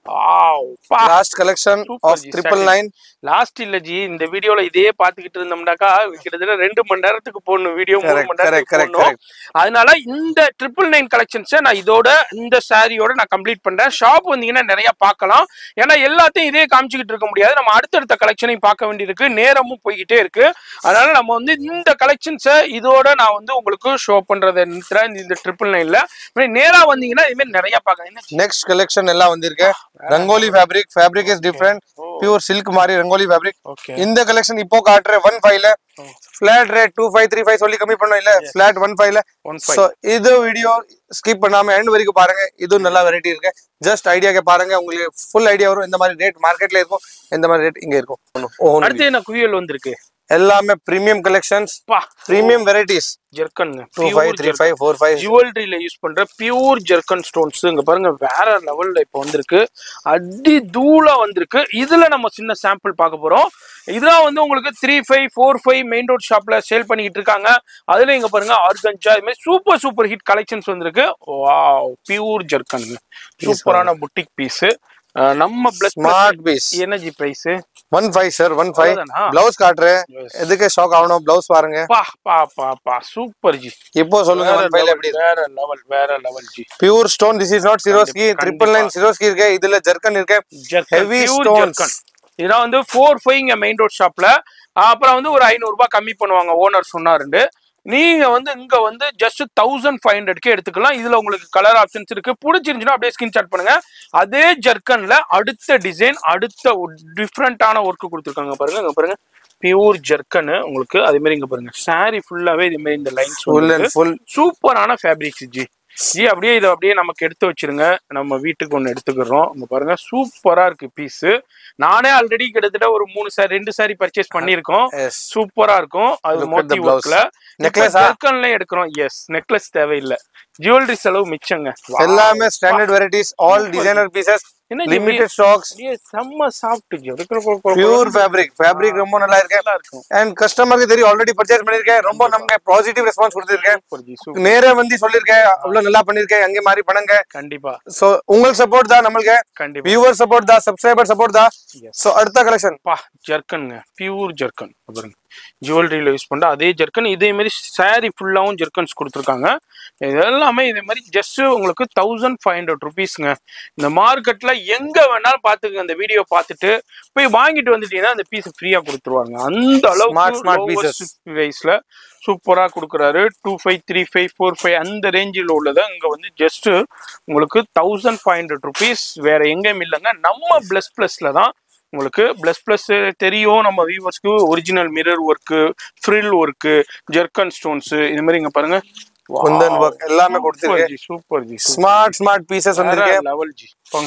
last collection Super off G, triple nine last இல்ல ஜி இந்த வீடியோல இதே பாத்துக்கிட்டு இருந்தோம்னாக்கா கிட்டத்தட்ட ரெண்டு மணி நேரத்துக்கு போடணும் வீடியோ மூணு Correct, மணி நேரத்துக்கு correct, போடணும் அதனால இந்த ட்ரிபிள் நைன் கலெக்ஷன்ஸை நான் இதோட இந்த சாரியோட நான் கம்ப்ளீட் பண்றேன் ஷாப் வந்தீங்கன்னா நிறைய பார்க்கலாம் ஏன்னா எல்லாத்தையும் இதே காமிச்சுக்கிட்டு இருக்க முடியாது நம்ம அடுத்தடுத்த கலெக்ஷனையும் பார்க்க வேண்டியிருக்கு நேரமும் போய்கிட்டே இருக்கு அதனால நம்ம வந்து இந்த கலெக்ஷன்ஸை இதோட நான் வந்து உங்களுக்கு ஷோ பண்றதை நிறுத்துறேன் இந்த ட்ரிபிள் நைன்ல நேரா வந்தீங்கன்னா இது மாதிரி நிறைய பார்க்கலாம் என்ன நெக்ஸ்ட் கலெக்ஷன் எல்லாம் வந்திருக்கு rangoli fabric fabric is different pure silk மாதிரி ரங்கோலி ஃபேப்ரிக் ஓகே இந்த கலெக்ஷன் இப்போ காட்டுற ஒன் ஃபைவ்ல flat rate two five three five சொல்லி கம்மி பண்ணோம் இல்ல ஃபிளாட் ஒன் ஃபைவ்ல ஒன் ஸோ இது வீடியோ ஸ்கிப் பண்ணாம எண்ட் வரைக்கும் பாருங்க இதுவும் நல்ல வெரைட்டி இருக்கு ஜஸ்ட் ஐடியாக்கு பாருங்க உங்களுக்கு ஃபுல் ஐடியா வரும் இந்த மாதிரி ரேட் மார்க்கெட்ல இருக்கும் இந்த மாதிரி ரேட் இங்க இருக்கும் Own அடுத்து என்ன குவியல் வந்திருக்கு எல்லாமே பிரீமியம் கலெக்ஷன்ஸ் பா premium varieties zircon two five three five four five ஜுவல்லரியில யூஸ் பண்ற பியூர் ஜெர்கன் ஸ்டோன்ஸ் இங்க பாருங்க வேற லெவல்ல இப்போ வந்திருக்கு அடி தூளா வந்திருக்கு இதுல நம்ம சின்ன சாம்பிள் பார்க்க போறோம் இதெல்லாம் வந்து உங்களுக்கு three five four five main road ஷாப்ல சேல் பண்ணிக்கிட்டு இருக்காங்க அதுல இங்க பாருங்க ஆர்கஞ்சா இது மாதிரி சூப்பர் சூப்பர் ஹிட் கலெக்ஷன்ஸ் வந்திருக்கு வாவ் பியூர் ஜெர்கன் சூப்பரான புட்டிக் பீஸ் நம்ம plus smart piece energy price one five sir one five அவ்வளவுதானா? பிளவுஸ் காட்டுறேன் எதுக்கு ஷாக் ஆகணும் பிளவுஸ் பாருங்க பா பா பா பா சூப்பர் ஜி இப்போ சொல்லுங்க வேற ஒன் ஃபைவ்ல level, எப்படி வேற லெவல் வேற level ji pure stone this is not Swarovski கண்டிப்பா. ட்ரிபிள் நைன் சிரோஸ்கி இருக்கு இதுல ஜர்க்கன் இருக்கு zircon Heavy pure stones. Zircon இதெல்லாம் வந்து ஃபோர் ஃபைவ் இங்க மெயின் ரோட் ஷாப்ல அப்புறம் வந்து ஒரு ஐநூறு ரூபாய் கம்மி பண்ணுவாங்க ஓனர் சொன்னாருண்டு நீங்க வந்து இங்க வந்து ஜஸ்ட் தௌசண்ட் ஃபைவ் ஹண்ட்ரட்க்கு எடுத்துக்கலாம் இதுல உங்களுக்கு கலர் ஆப்ஷன்ஸ் இருக்கு பிடிச்சிருந்துச்சுன்னா அப்படியே ஸ்கிரீன்ஷாட் பண்ணுங்க அதே ஜர்க்கன்ல அடுத்த டிசைன் அடுத்த டிஃப்ரெண்டான ஒர்க் கொடுத்துருக்காங்க பாருங்க இங்க பாருங்க பியூர் ஜர்க்கனு உங்களுக்கு அதே மாதிரி இங்க பாருங்க saree ஃபுல்லாவே இது மாதிரி இந்த லைன்ஸ் ஃபுல் அண்ட் ஃபுல் சூப்பரான ஃபேப்ரிக்ஸ் ஜி ஜி அப்படியே இதை அப்படியே நமக்கு எடுத்து வச்சிருங்க நம்ம வீட்டுக்கு ஒன்று எடுத்துக்கிறோம் இங்க பாருங்க சூப்பரா இருக்கு பீஸ் நானே ஆல்ரெடி கிட்டத்தட்ட ஒரு மூணு சாரி ரெண்டு சாரி பர்ச்சேஸ் பண்ணியிருக்கோம் எஸ் சூப்பரா இருக்கும் அது Look at the Moti blouse. ஒர்க்ல Necklace ஆ? ஜெர்கன்ல எடுக்கிறோம் எஸ் நெக்லஸ் தேவையில்லை ஜுவல்லரி செலவு மிச்சங்க Wow. எல்லாமே standard varieties all designer pieces என்ன ஜி, லிமிடெட் ஸ்டாக்ஸ் அப்படியே செம்ம சாஃப்ட் ஜி அப்படியே கொ- கொ- கொ- பியூர் ஃபேப்ரிக் ஃபேப்ரிக் ரொம்ப நல்லா இருக்கு நல்லா இருக்கும் அண்ட் கஸ்டமருக்கு தெரியும் ஆல்ரெடி பர்ச்சேஸ் பண்ணிருக்கேன் ரொம்ப நமக்கு பாசிட்டிவ் ரெஸ்பான்ஸ் கொடுத்திருக்கேன் சூப்பர் ஜி சூப்பர் நேரா வந்து சொல்லிருக்கேன் அவ்வளவு நல்லா பண்ணிருக்கேன் அங்கே மாதிரி பண்ணுங்க கண்டிப்பா சோ உங்கள் சப்போர்ட் தான் நம்மளுக்கு கண்டிப்பா வியூவர் சப்போர்ட் தான் சப்ஸ்கிரைபர் சப்போர்ட் தான் Yes. சோ அடுத்த கலெக்ஷன் பா ஜர்க்கனுங்க பியூர் ஜர்க்கன் பாருங்க ஜுவல்லரியில யூஸ் பண்ற அதே ஜர்க்கன் இதே மாதிரி saree ஃபுல்லாவும் ஜர்க்கன்ஸ் கொடுத்துருக்காங்க இது எல்லாமே இதே மாதிரி ஜஸ்ட் உங்களுக்கு தௌசண்ட் ஃபைவ் ஹண்ட்ரட் ருபீஸ்ங்க இந்த மார்க்கெட்ல எங்க வேணாலும் பாத்துக்கங்க இந்த வீடியோ பார்த்துட்டு போய் வாங்கிட்டு வந்துட்டீங்கன்னா அந்த பீஸ் ஃப்ரீயா கொடுத்துருவாங்க அந்த Smart, smart அளவுக்கு pieces. வைஸ்ல சூப்பரா கொடுக்குறாரு two five three five four five அந்த ரேஞ்சில் உள்ளதை இங்க வந்து ஜஸ்ட் உங்களுக்கு தௌசண்ட் ஃபைவ் ஹண்ட்ரட் ருபீஸ் வேற எங்கேயும் இல்லைங்க நம்ம பிளஸ் பிளஸ்ல தான் உங்களுக்கு பிளஸ் பிளஸ் தெரியும் நம்ம வியூவர்ஸ்க்கு original mirror work frill work zircon stones இது மாதிரி இங்க பாருங்க குந்தன் ஒர்க் எல்லாமே கொடுத்திருக்கு super ji smart smart pieces வந்திருக்கு லெவல் ஜி போங்க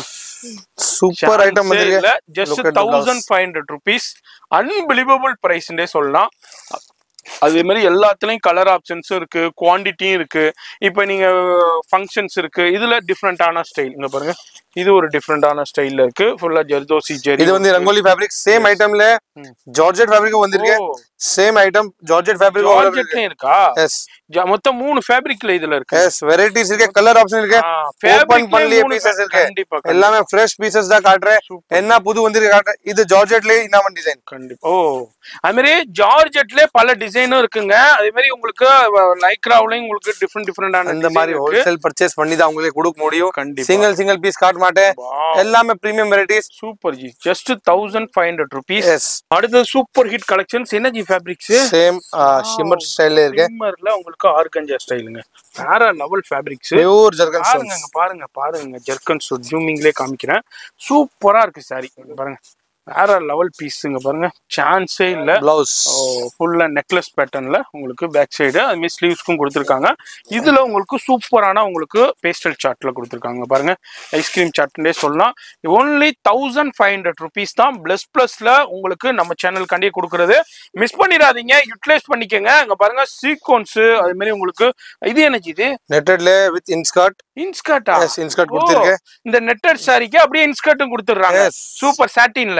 சூப்பர் ஐட்டம் வந்திருக்கு just Look at the thousand blouse. Five hundred rupees unbelievable ப்ரைஸ்ன்றே சொல்லலாம் அதே மாதிரி எல்லாத்துலயும் கலர் ஆப்ஷன்ஸும் இருக்கு குவாண்டிட்டியும் இருக்கு இப்போ நீங்க ஃபங்க்ஷன்ஸ் இருக்கு இதுல டிஃப்ரெண்டான ஸ்டைல் இங்க பாருங்க இது ஒரு டிஃப்ரெண்டான ஸ்டைல்ல இருக்கு ஃபுல்லா ஜர்தோசி ஜெரி இது வந்து ரங்கோலி ஃபேப்ரிக் சேம் ஐட்டம்ல ஜார்ஜெட் ஃபேப்ரிக்கும் வந்திருக்கு சேம் ஐட்டம் ஜார்ஜெட் ஃபேப்ரிக் ஜார்ஜெட்லயும் இருக்கா எஸ் ஜ- மொத்தம் மூணு ஃபேப்ரிக்ல இதுல இருக்கு எஸ் வெரைட்டிஸ் இருக்கு கலர் ஆப்ஷன் இருக்கு ஆ, ஓபன் fabricலயே பண்ணலியே மூணு பீசஸ் fa- இருக்கு கண்டிப்பா, கண்டிப்பா. எல்லாமே ஃப்ரெஷ் பீசஸ் தான் காட்டுறேன் Super. என்ன புது வந்திருக்கு காட்டுறேன் இது ஜார்ஜெட்லயே இன்னும் டிசைன் கண்டிப்பா ஓ அது மாதிரி ஜார்ஜெட்ல பல டிசைனும் இருக்குங்க அதே மாதிரி உங்களுக்கு லைக்ராவிலையும் உங்களுக்கு டிஃப்ரெண்ட் டிஃப்ரெண்டான அந்த மாதிரி ஹோல்சேல் பர்ச்சேஸ் பண்ணி தான் உங்களுக்கு கொடுக்க முடியும் கண்டிப்பா. சிங்கிள் சிங்கிள் பீஸ் காட்ட மாட்டேன் எல்லாமே premium varieties super ji just thousand five hundred rupees yes அடுத்தது சூப்பர் ஹிட் கலெக்ஷன்ஸ் என்ன ஜி ஃபேப்ரிக்ஸ் சேம் ஷிம்மர் ஸ்டைல்ல இருக்கு சிம்மர்ல உங்களுக்கு ஆர்கஞ்சா ஸ்டைலுங்க வேற லெவல் ஃபேப்ரிக்ஸ் பியூர் ஜர்கன் பாருங்க இங்க பாருங்க பாருங்க ஜெர்கன் சூட் ஜூமிங்லேயே காமிக்கிறேன் சூப்பரா இருக்கு சாரி பாருங்க வேற லெவல் பீஸுங்க பாருங்க சான்ஸே இல்ல பிளவுஸ் ஃபுல்லா நெக்லஸ் பேட்டர்ன்ல உங்களுக்கு பேக் சைடு அது மாதிரி ஸ்லீவ்ஸ்க்கும் கொடுத்துருக்காங்க இதுல உங்களுக்கு சூப்பரான உங்களுக்கு பேஸ்டல் சார்ட்ல கொடுத்துருக்காங்க பாருங்க ஐஸ்கிரீம் சார்ட்னே சொல்லலாம் only thousand five hundred rupees தான் பிளஸ் பிளஸ்ல உங்களுக்கு நம்ம சேனலுக்காண்டியே கொடுக்கறது மிஸ் பண்ணிடாதீங்க யூட்டிலைஸ் பண்ணிக்கோங்க அங்க பாருங்க சீக்வன்ஸ் அது மாதிரி உங்களுக்கு இது என்னச்சு இது நெட்டட்ல வித் இன்ஸ்கர்ட் இன்ஸ்கர்ட்டா எஸ் இன்ஸ்கர்ட் கொடுத்திருக்கு இந்த நெட்டட் சாரிக்கு அப்படியே இன்ஸ்கர்ட்டும் கொடுத்துடுறாங்க Yes. சூப்பர் சாட்டின்ல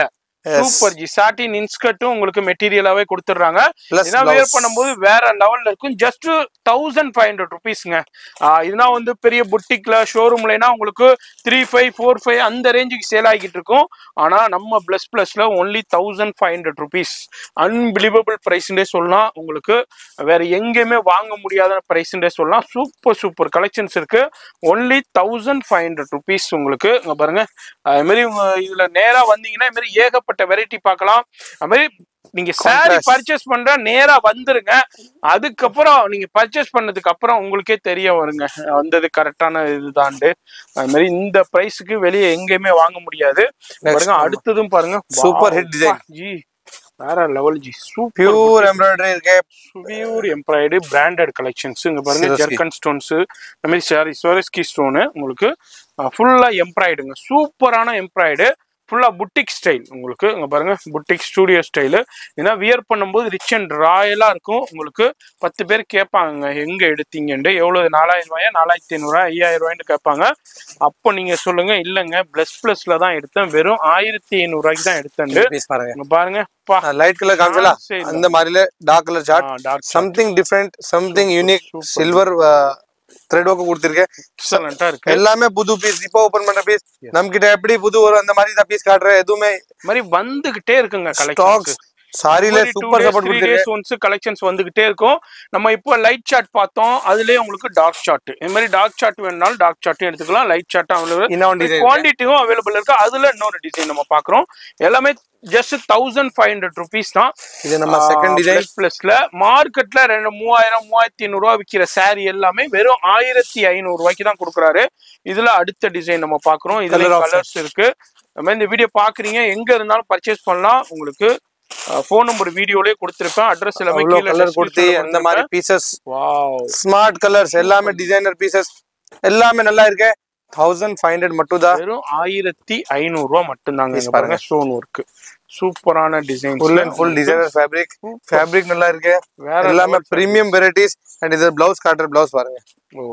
சூப்பர் ஜி சாட்டின் இன்ஸ்கர்ட்டும் உங்களுக்கு மெட்டீரியலாவே கொடுத்துடுறாங்க Plus இதெல்லாம் blouse. வேர் பண்ணும்போது வேற லெவல்ல இருக்கும் ஜஸ்ட் தௌசண்ட் ஃபைவ் ஹண்ட்ரட் ருபீஸ்ங்க இதுனா வந்து பெரிய புட்டிக்ல ஷோரூம்லனா உங்களுக்கு த்ரீ ஃபைவ் ஃபோர் ஃபைவ் அந்த ரேஞ்சுக்கு சேல் ஆகிட்டு இருக்கும் ஆனா நம்ம பிளஸ் பிளஸ்ல only thousand five hundred rupees unbelievable ப்ரைஸ்ன்றே சொல்லலாம் உங்களுக்கு வேற எங்கேயுமே வாங்க முடியாத ப்ரைஸ்ன்றே சொல்லலாம் சூப்பர் சூப்பர் கலெக்ஷன்ஸ் இருக்கு only thousand five hundred rupees உங்களுக்கு இங்க பாருங்க அது மாதிரி உங்க இதுல நேரா வந்தீங்கன்னா இது மாதிரி ஏகப்பட்ட வெரைட்டி பார்க்கலாம் அது மாதிரி நீங்க சாரி Contrast. பர்ச்சேஸ் பண்ற நேரா வந்துருங்க அதுக்கப்புறம் நீங்க பர்ச்சேஸ் பண்ணதுக்கு அப்புறம் உங்களுக்கே தெரிய வருங்க வந்தது கரெக்டான இதுதான்ட்டு அது மாதிரி இந்த பிரைஸுக்கு வெளியே எங்கேயுமே வாங்க முடியாது பாருங்க அடுத்ததும் பாருங்க Super Wow, hit design. பா, ஜி வேற level ji super pure embroidery இருக்கு பியூர் எம்ப்ராய்டு பிராண்டட் கலெக்ஷன்ஸ் இங்க பாருங்க Swarovski. ஜெர்கன் ஸ்டோன்ஸ் இந்த மாதிரி சாரி சோரஸ்கி ஸ்டோனு உங்களுக்கு ஃபுல்லா எம்ப்ராய்டுங்க சூப்பரான எம்ப்ராய்டு ஃபுல்லா புட்டிக் ஸ்டைல் உங்களுக்கு இங்க பாருங்க புட்டிக் ஸ்டூடியோ ஸ்டைலு ஏன்னா வியர் பண்ணும்போது ரிச் அண்ட் ராயலா இருக்கும் உங்களுக்கு பத்து பேர் கேட்பாங்க எங்க எடுத்தீங்கன்ட்டு எவ்வளவு நாலாயிரம் ரூபாயா நாலாயிரத்தி ஐநூறுரூவா ஐயாயிரம் ரூபாய்னு கேட்பாங்க அப்போ நீங்க சொல்லுங்க இல்லைங்க பிளஸ் பிளஸ்ல தான் எடுத்தேன் வெறும் ஆயிரத்தி ஐநூறுரூவாய்க்கு தான் எடுத்தேன் பீஸ் பாருங்க இங்க பாருங்க பா லைட் கலர் காமிச்சல ஆ, சரி. அந்த மாதிரில dark colour shade dark something different something unique super. Silver thread work கொடுத்திருக்கேன் எக்ஸலண்டா இருக்கு எல்லாமே புது பீஸ் இப்போ ஓபன் பண்ற பீஸ் நம்ம கிட்ட எப்படி புது வரும் அந்த மாதிரி தான் பீஸ் காட்டுறேன் எதுவுமே இந்த மாதிரி வந்துகிட்டே இருக்குங்க ஸ்டாக்ஸ் கலெக்ஷன்ஸ் சாரில சூப்பர் சப்போர்ட் கொடுத்திருக்கேன் ஒன்ஸ் கலெக்ஷன்ஸ் வந்துகிட்டே இருக்கும் நம்ம இப்போ லைட் சார்ட் பார்த்தோம் அதுலயே உங்களுக்கு டார்க் சார்ட் இந்த மாதிரி டார்க் சார்ட் வேணும்னாலும் டார்க் சார்ட்டும் எடுத்துக்கலாம் லைட் சார்ட்டும் அவைலபிள் இன்னும் டிசைன் குவான்டிட்டியும் அவைலபிள் இருக்கு அதுல இன்னொரு டிசைன் நம்ம பாக்குறோம் எல்லாமே just thousand five hundred rupees தான் இது நம்ம செகண்ட் டிசைன் பிளஸ்ல மார்க்கெட்ல ரெண்டு மூவாயிரம் மூவாயிரத்தி ஐநூறு ரூபா விற்கிற saree எல்லாமே வெறும் ஆயிரத்தி ஐநூறு ரூபாய்க்கு தான் கொடுக்குறாரு இதுல அடுத்த டிசைன் நம்ம பாக்குறோம் இதுல Colour option. கலர்ஸ் இருக்கு நம்ம இந்த வீடியோ பாக்குறீங்க எங்க இருந்தாலும் பர்ச்சேஸ் பண்ணலாம் உங்களுக்கு ஃபோன் நம்பர் வீடியோலயே கொடுத்திருப்பேன் அட்ரஸ் எல்லாமே அவ்வளவு கீழே கலர் கொடுத்து அந்த மாதிரி பீசஸ் வாவ் ஸ்மார்ட் கலர்ஸ் எல்லாமே டிசைனர் பீசஸ் எல்லாமே நல்லா இருக்கு தௌசண்ட் ஃபைவ் ஹண்ட்ரட் மட்டும் தான் வெறும் ஆயிரத்தி ஐநூறு ரூபா மட்டும்தாங்க Please இங்க பாருங்க ஸ்டோன் ஒர்க் சூப்பரான design full and full designer fabric fabric நல்லா இருக்கு வேற எல்லாமே பிரீமியம் வெரைட்டிஸ் அண்ட் இது பிளவுஸ் காட்டுற பிளவுஸ் பாருங்க oh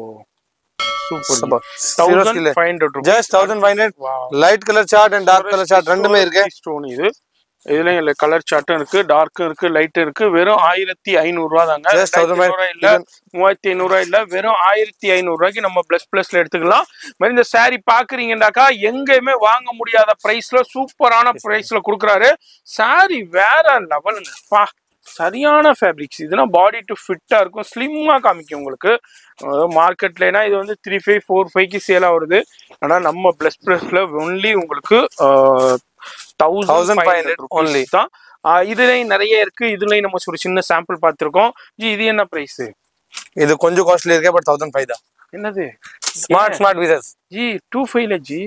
super zero thousand five hundred just thousand five hundred light colour shade and dark colour shade ரெண்டுமே இருக்கு ஸ்டோன் இது இதுலயும் இல்ல கலர் சார்ட்டும் இருக்கு டார்க்கும் இருக்கு லைட்டும் இருக்கு வெறும் ஆயிரத்தி ஐநூறு ரூபா தாங்க Just ரெண்டாயிரத்தி 1000 ஐநூறு ரூபா இல்ல மூவாயிரத்தி ஐநூறு ரூபா இல்ல வெறும் ஆயிரத்தி ஐநூறு ரூபாய்க்கு நம்ம பிளஸ் பிளஸ்ல எடுத்துக்கலாம் இது மாதிரி இந்த saree பாக்குறீங்கன்னாக்கா எங்கேயுமே வாங்க முடியாத பிரைஸ்ல சூப்பரான பிரைஸ்ல கொடுக்குறாரு saree வேற லெவலுங்க பா சரியான ஃபேப்ரிக்ஸ் இதுனா பாடி டு ஃபிட்டா இருக்கும் ஸ்லிம்மா காமிக்கும் உங்களுக்கு மார்க்கெட்லனா இது வந்து த்ரீ ஃபைவ் ஃபோர் ஃபைவ்க்கு சேல் ஆகுறது ஆனா நம்ம பிளஸ் பிளஸ்ல ஒன்லி உங்களுக்கு தௌசண்ட் ஃபைவ் 1500 ஹண்ட்ரட் only. தான் ஆஹ் இதுலயும் நிறைய இருக்கு இதுலயும் நம்ம ஒரு சின்ன சாம்பிள் பார்த்திருக்கோம் ஜி இது என்ன பிரைஸ் இது கொஞ்சம் காஸ்ட்லி இருக்கு பட் தௌசண்ட் ஃபைவ் தான் என்னது smart smart pieces ji two ஃபைவ்ல ஜி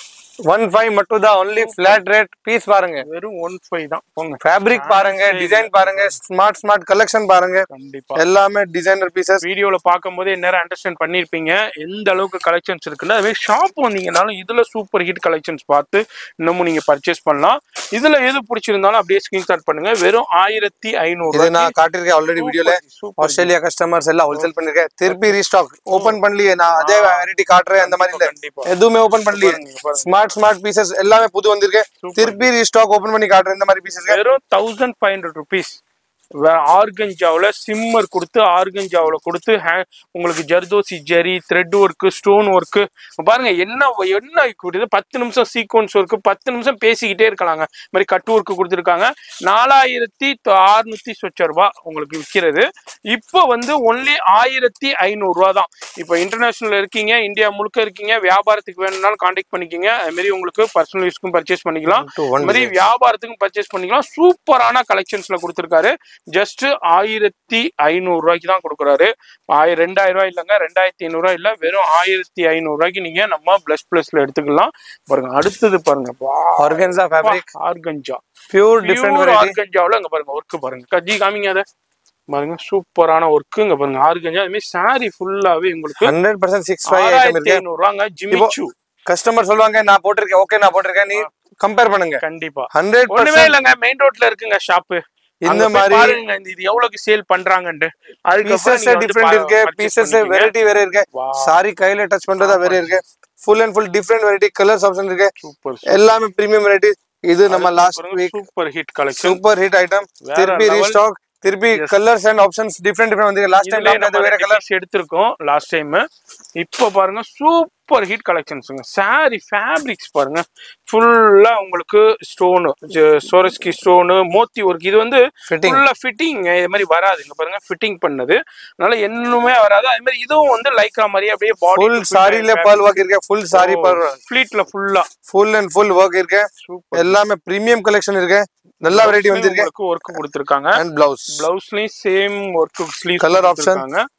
ஒன் ஃபைவ் மட்டும் தான் ஒன்லி ஃபிளாட் ரேட் பீஸ் பாருங்க வெறும் ஒன் ஃபைவ் தான் போங்க ஃபேப்ரிக் பாருங்க டிசைன் பாருங்க ஸ்மார்ட் ஸ்மார்ட் கலெக்ஷன் பாருங்க கண்டிப்பா எல்லாமே டிசைனர் பீசஸ் வீடியோல பார்க்கும்போது நேரம் அண்டர்ஸ்டாண்ட் பண்ணிருப்பீங்க எந்த அளவுக்கு கலெக்ஷன்ஸ் இருக்குன்னு அதுவே ஷாப் வந்தீங்கனாலும் இதுல சூப்பர் ஹிட் கலெக்ஷன்ஸ் பார்த்து இன்னமும் நீங்க பர்ச்சேஸ் பண்ணலாம் இதுல எது பிடிச்சிருந்தாலும் அப்படியே ஸ்கிரீன்ஷாட் பண்ணுங்க வெறும் ஆயிரத்தி ஐநூறு இது நான் காட்டியிருக்கேன் ஆல்ரெடி வீடியோல ஆஸ்திரேலியா கஸ்டமர்ஸ் எல்லாம் ஹோல்சேல் பண்ணிருக்கேன் திருப்பி ரீஸ்டாக் ஓபன் பண்ணலையே நான் அதே வெரைட்டி காட்டுறேன் அந்த மாதிரி இல்ல கண்டிப்பா. எதுவுமே ஓபன் பண்ணலையே பாருங்க, பாருங்க. ஸ்மார்ட் ஸ்மார்ட் பீசஸ் எல்லாமே புது வந்திருக்கு திருப்பி ரீஸ்டாக் ஓபன் பண்ணி காட்டுறேன் இந்த மாதிரி பீசஸ் வெறும் தௌசண்ட் ஃபைவ் ஹண்ட்ரட் ருபீஸ் ஆர்கஞ்சாவில் சிம்மர் கொடுத்து ஆர்கஞ்சாவில் கொடுத்து ஹே- உங்களுக்கு zardozi zari thread work stone work பாருங்க என்ன என்ன கொடுத்து பத்து நிமிஷம் சீக்வன்ஸ் ஒர்க்கு பத்து நிமிஷம் பேசிக்கிட்டே இருக்கலாங்க இந்த மாதிரி கட் ஒர்க்கு கொடுத்துருக்காங்க நாலாயிரத்தி அறுநூத்தி சொச்ச ரூபா உங்களுக்கு விற்கிறது இப்போ வந்து ஒன்லி ஆயிரத்தி ஐநூறுரூவா தான் இப்போ இன்டர்நேஷனல் இருக்கீங்க இந்தியா முழுக்க இருக்கீங்க வியாபாரத்துக்கு வேணும்னாலும் காண்டாக்ட் பண்ணிக்கிங்க அது மாதிரி உங்களுக்கு பர்சனல் யூஸ்க்கும் பர்ச்சேஸ் பண்ணிக்கலாம் to one அது மாதிரி வியாபாரத்துக்கும் பர்ச்சேஸ் பண்ணிக்கலாம் சூப்பரான கலெக்ஷன்ஸ்ல கொடுத்துருக்காரு ஜஸ்ட் ஆயிரத்தி ஐநூறு ரூபாய்க்கு தான் கொடுக்குறாரு ஆயிரம் ரெண்டாயிரம் ரூபாய் இல்லைங்க ரெண்டாயிரத்தி ஐநூறு ரூபாய் இல்ல வெறும் ஆயிரத்தி ஐநூறு ரூபாய்க்கு நீங்க நம்ம பிளஸ் பிளஸ்ல எடுத்துக்கலாம் பாருங்க அடுத்தது பாருங்க organza fabric organza pure different variety ஆர்கஞ்சாவில் இங்க பாருங்க ஒர்க் பாருங்க கஜி காமிங்க அதை பாருங்க சூப்பரான ஒர்க் இங்க பாருங்க ஆர்கஞ்சா அது மாதிரி சாரி ஃபுல்லாவே உங்களுக்கு hundred percent six five item ஆறாயிரத்தி இருக்கு ஐநூறு ரூபாங்க ஜிமிச்சு கஸ்டமர் சொல்லுவாங்க நான் போட்டிருக்கேன் ஓகே நான் போட்டிருக்கேன் நீ கம்பேர் பண்ணுங்க கண்டிப்பா ஹண்ட்ரட் ஒண்ணுமே இல்லைங்க மெயின் ரோட்ல இருக்குங்க ஷாப்பு இந்த மாதிரி பாருங்க இந்த இது எவ்வளவுக்கு சேல் பண்றாங்கன்ட்டு அதுக்கப்புறம் பீசஸ் நீங்க வந்து டிஃப்ரெண்ட் பா- இருக்கு purchase பீசஸ் பண்ணிக்கங்க. வெரைட்டி வேற இருக்கு Wow. சாரி கையில டச் பண்றதா வேற இருக்கு full and full different variety colours option இருக்கு Super, எல்லாமே பிரீமியம் வெரைட்டி இது நம்ம last week super hit collection super hit item வேற திருப்பி level. ரீஸ்டாக் திருப்பி colours and options different different வந்து லாஸ்ட் டைம் காமிச்சது வேற கலர் எடுத்திருக்கோம் லாஸ்ட் டைம் இப்போ பாருங்க சூப்பர் ஹிட் கலெக்ஷன்ஸுங்க சாரி ஃபேப்ரிக்ஸ் பாருங்க ஃபுல்லா உங்களுக்கு stone Swarovski stone moti work இது வந்து Fitting. ஃபுல்லா ஃபிட்டிங் இது மாதிரி வராது இங்க பாருங்க ஃபிட்டிங் பண்ணது அதனால என்னுமே வராது அதே மாதிரி இதுவும் வந்து லைக்ரா மாதிரி அப்படியே பாடி ஃபுல் சாரில பர்ல் ஒர்க் இருக்கு ஃபுல் சாரி பர்ல் ஃபிளீட்ல ஃபுல்லா ஃபுல் அண்ட் ஃபுல் ஒர்க் இருக்கு சூப்பர் எல்லாமே பிரீமியம் கலெக்ஷன் இருக்கு நல்ல வெரைட்டி வந்திருக்கு உங்களுக்கு ஒர்க் கொடுத்துருக்காங்க அண்ட் பிளவுஸ் பிளவுஸ்லயும் same work sleeve Colour option.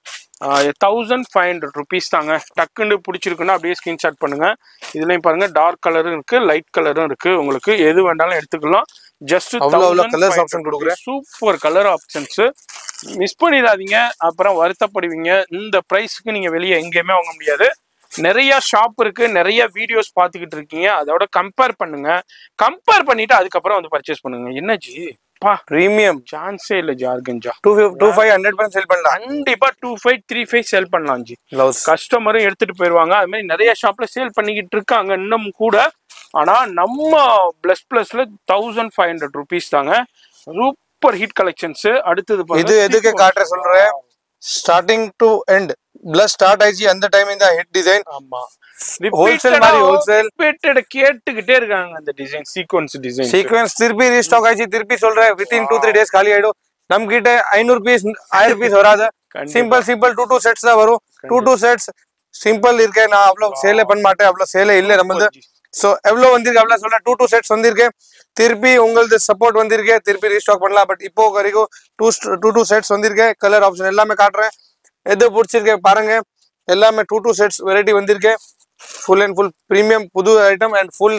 Thousand five hundred rupees தாங்க டக்குன்னு பிடிச்சிருக்குன்னா அப்படியே ஸ்கிரீன்ஷாட் பண்ணுங்க இதுலயும் பாருங்க டார்க் கலரும் இருக்கு லைட் கலரும் இருக்கு உங்களுக்கு எது வேண்டாலும் எடுத்துக்கலாம் ஜஸ்ட் அவ்வளவு அவ்வளவு colours option கொடுக்குறேன். சூப்பர் கலர் ஆப்ஷன்ஸ் மிஸ் பண்ணிடாதீங்க அப்புறம் வருத்தப்படுவீங்க இந்த ப்ரைஸ்க்கு நீங்க வெளியே எங்கேயுமே வாங்க முடியாது நிறைய ஷாப் இருக்கு நிறைய வீடியோஸ் பார்த்துக்கிட்டு இருக்கீங்க அதோட கம்பேர் பண்ணுங்க கம்பேர் பண்ணிட்டு அதுக்கப்புறம் வந்து பர்ச்சேஸ் பண்ணுங்க என்ன ஜி பா பிரீமியம் சான்ஸே இல்ல ஜார்கஞ்சா two two five hundred percent sell பண்ணலாம் கண்டிப்பா two five three five sale பண்ணலாம் ஜி பிளவுஸ் கஸ்டமரும் எடுத்துட்டு போயிருவாங்க அது மாதிரி நிறைய ஷாப்ல சேல் பண்ணிக்கிட்டு இருக்காங்க இன்னும் கூட ஆனா நம்ம பிளஸ் பிளஸ்ல தௌசண்ட் ஃபைவ் ஹண்ட்ரட் ருபீஸ் தாங்க சூப்பர் ஹிட் கலெக்ஷன்ஸ் அடுத்தது பாருங்க. இது எதுக்கு காட்டுற சொல்றேன் starting to end plus start ஆயிடுச்சு அந்த டைம் இந்த ஹிட் டிசைன் ஆமா Wholesale மாதிரி wholesale. ரிப்பீட்டட் கேட்டுக்கிட்டே இருக்காங்க அந்த டிசைன் சீக்வன்ஸ் டிசைன் சீக்வென்ஸ் திருப்பி ரீஸ்டாக் ஆயிடுச்சு திருப்பி சொல்றேன் வித்தின் டூ த்ரீ டேஸ் காலி ஆயிடும் நம்ம கிட்ட ஐநூறு பீஸ் ஆயிரம் பீஸ் வராது கண்டிப்பா. Simple simple two two sets தான் வரும் டூ டூ செட்ஸ் சிம்பிள் இருக்கேன் நான் அவ்வளவு சேலே பண்ண மாட்டேன் அவ்வளவு சேலே இல்ல நம்மளது சோ எவ்வளவு வந்திருக்கு அவ்வளவு சொல்ல டூ டூ செட்ஸ் வந்திருக்கு திருப்பி உங்களது சப்போர்ட் வந்திருக்கு திருப்பி ரீஸ்டாக் பண்ணலாம் பட் இப்போ வரைக்கும் டூ டூ டூ செட்ஸ் வந்திருக்கு கலர் ஆப்ஷன் எல்லாமே காட்டுறேன் எது பிடிச்சிருக்கு பாருங்க எல்லாமே டூ டூ செட்ஸ் வெரைட்டி வந்திருக்கு ஃபுல் அண்ட் ஃபுல் ப்ரீமியம் புது item and full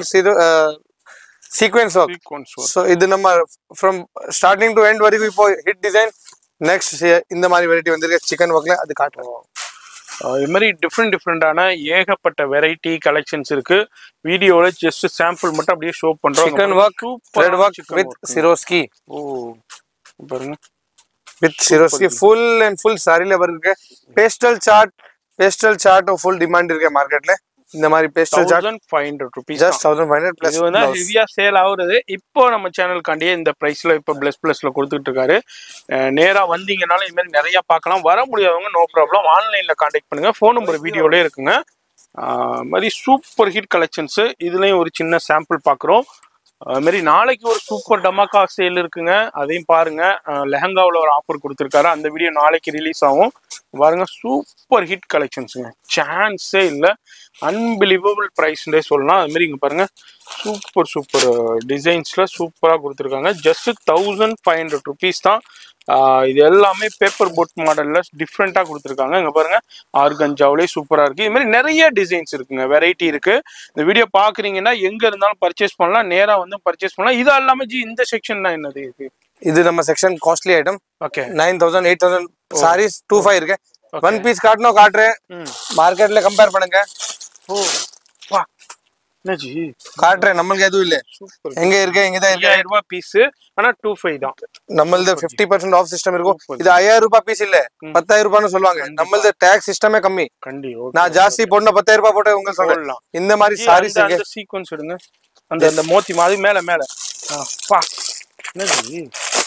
sequence work sequence so இது நம்ம ஃப்ரம் ஸ்டார்டிங் டு எண்ட் வரைக்கும் இப்போ ஹிட் டிசைன் நெக்ஸ்ட் இந்த மாதிரி வெரைட்டி வந்திருக்கு சிக்கன் ஒர்க்ல அது காட்டுறோம் இது மாதிரி டிஃப்ரெண்ட் டிஃப்ரெண்டான ஏகப்பட்ட வெரைட்டி கலெக்ஷன்ஸ் இருக்கு வீடியோல ஜஸ்ட் சாம்பிள் மட்டும் அப்படியே ஷோ பண்றோம் chikan work thread work with Swarovski oh பாருங்க with Swarovski full and full சாரில வருது pastel shade pastel shade full demand இருக்கு மார்க்கெட்ல இந்த மாதிரி pastel shade thousand five hundred rupees just thousand five hundred plus இது வந்து ஹெவியா சேல் ஆகுறது இப்போ நம்ம சேனலுக்காண்டியே இந்த பிரைஸ்ல இப்போ பிளஸ் பிளஸ்ல கொடுத்துட்டு இருக்காரு அஹ் நேரா வந்தீங்கனாலும் இது மாதிரி நிறைய பார்க்கலாம் வர முடியாதவங்க நோ ப்ராப்ளம் ஆன்லைன்ல காண்டாக்ட் பண்ணுங்க ஃபோன் நம்பர் வீடியோலயே இருக்குங்க ஆஹ் மாதிரி சூப்பர் ஹிட் கலெக்ஷன்ஸ் இதுலயும் ஒரு சின்ன சாம்பிள் பார்க்குறோம் அது மாதிரி நாளைக்கு ஒரு சூப்பர் டமாக்கா சேல் இருக்குங்க அதையும் பாருங்க லெஹங்காவில் ஒரு ஆஃபர் கொடுத்துருக்காரு அந்த வீடியோ நாளைக்கு ரிலீஸ் ஆகும் பாருங்க சூப்பர் ஹிட் கலெக்ஷன்ஸுங்க சான்ஸே இல்லை அன்பிலிவபிள் ப்ரைஸ்ன்றே சொல்லலாம் அது மாதிரி இங்கே பாருங்க சூப்பர் சூப்பர் டிசைன்ஸில் சூப்பராக கொடுத்துருக்காங்க just thousand five hundred rupees தான் ஆஹ் இது எல்லாமே பேப்பர் போட் மாடலில் டிஃப்ரெண்ட்டாக கொடுத்துருக்காங்க இங்கே பாருங்க ஆர்கஞ்சாவிலே சூப்பராக இருக்குது இது மாதிரி நிறைய டிசைன்ஸ் இருக்குங்க வெரைட்டி இருக்குது இந்த வீடியோ பார்க்குறீங்கன்னா எங்கே இருந்தாலும் பர்ச்சேஸ் பண்ணலாம் நேராக வந்து பர்ச்சேஸ் பண்ணலாம் இது எல்லாமே ஜி இந்த செக்ஷன் தான் என்னது இது இது நம்ம section costly item okay nine thousand eight thousand saris two five இருக்கு Okay. ஒன் பீஸ் காட்டணும் காட்டுறேன் ம் மார்க்கெட்ல கம்பேர் பண்ணுங்க ஓ வா என்ன ஜி காட்டுறேன் நம்மளுக்கு எதுவும் இல்ல சூப்பர் எங்க இருக்கு எங்க தான் இருக்கு ஐயாயிரம் ரூபாய் பீஸ் ஆனா டூ ஃபைவ் தான் நம்மளது ஃபிஃப்டி பர்சன்ட் ஆஃப் சிஸ்டம் இருக்கும் Super. இது ஐயாயிரம் ரூபாய் பீஸ் இல்ல பத்தாயிரம் ரூபாய்னு சொல்லுவாங்க நம்மளது டேக்ஸ் சிஸ்டமே கம்மி கண்டி நான் ஜாஸ்தி போடணும் பத்தாயிரம் ரூபாய் போட்டு உங்களுக்கு சொல்றேன் போடலாம் இந்த மாதிரி ஜி, சாரீஸ் அந்த- இருக்கு அந்த சீக்வன்ஸ் எடுங்க அந்த அந்த மோத்தி மாதிரி மேல மேல ஆ, பா என்ன ஜி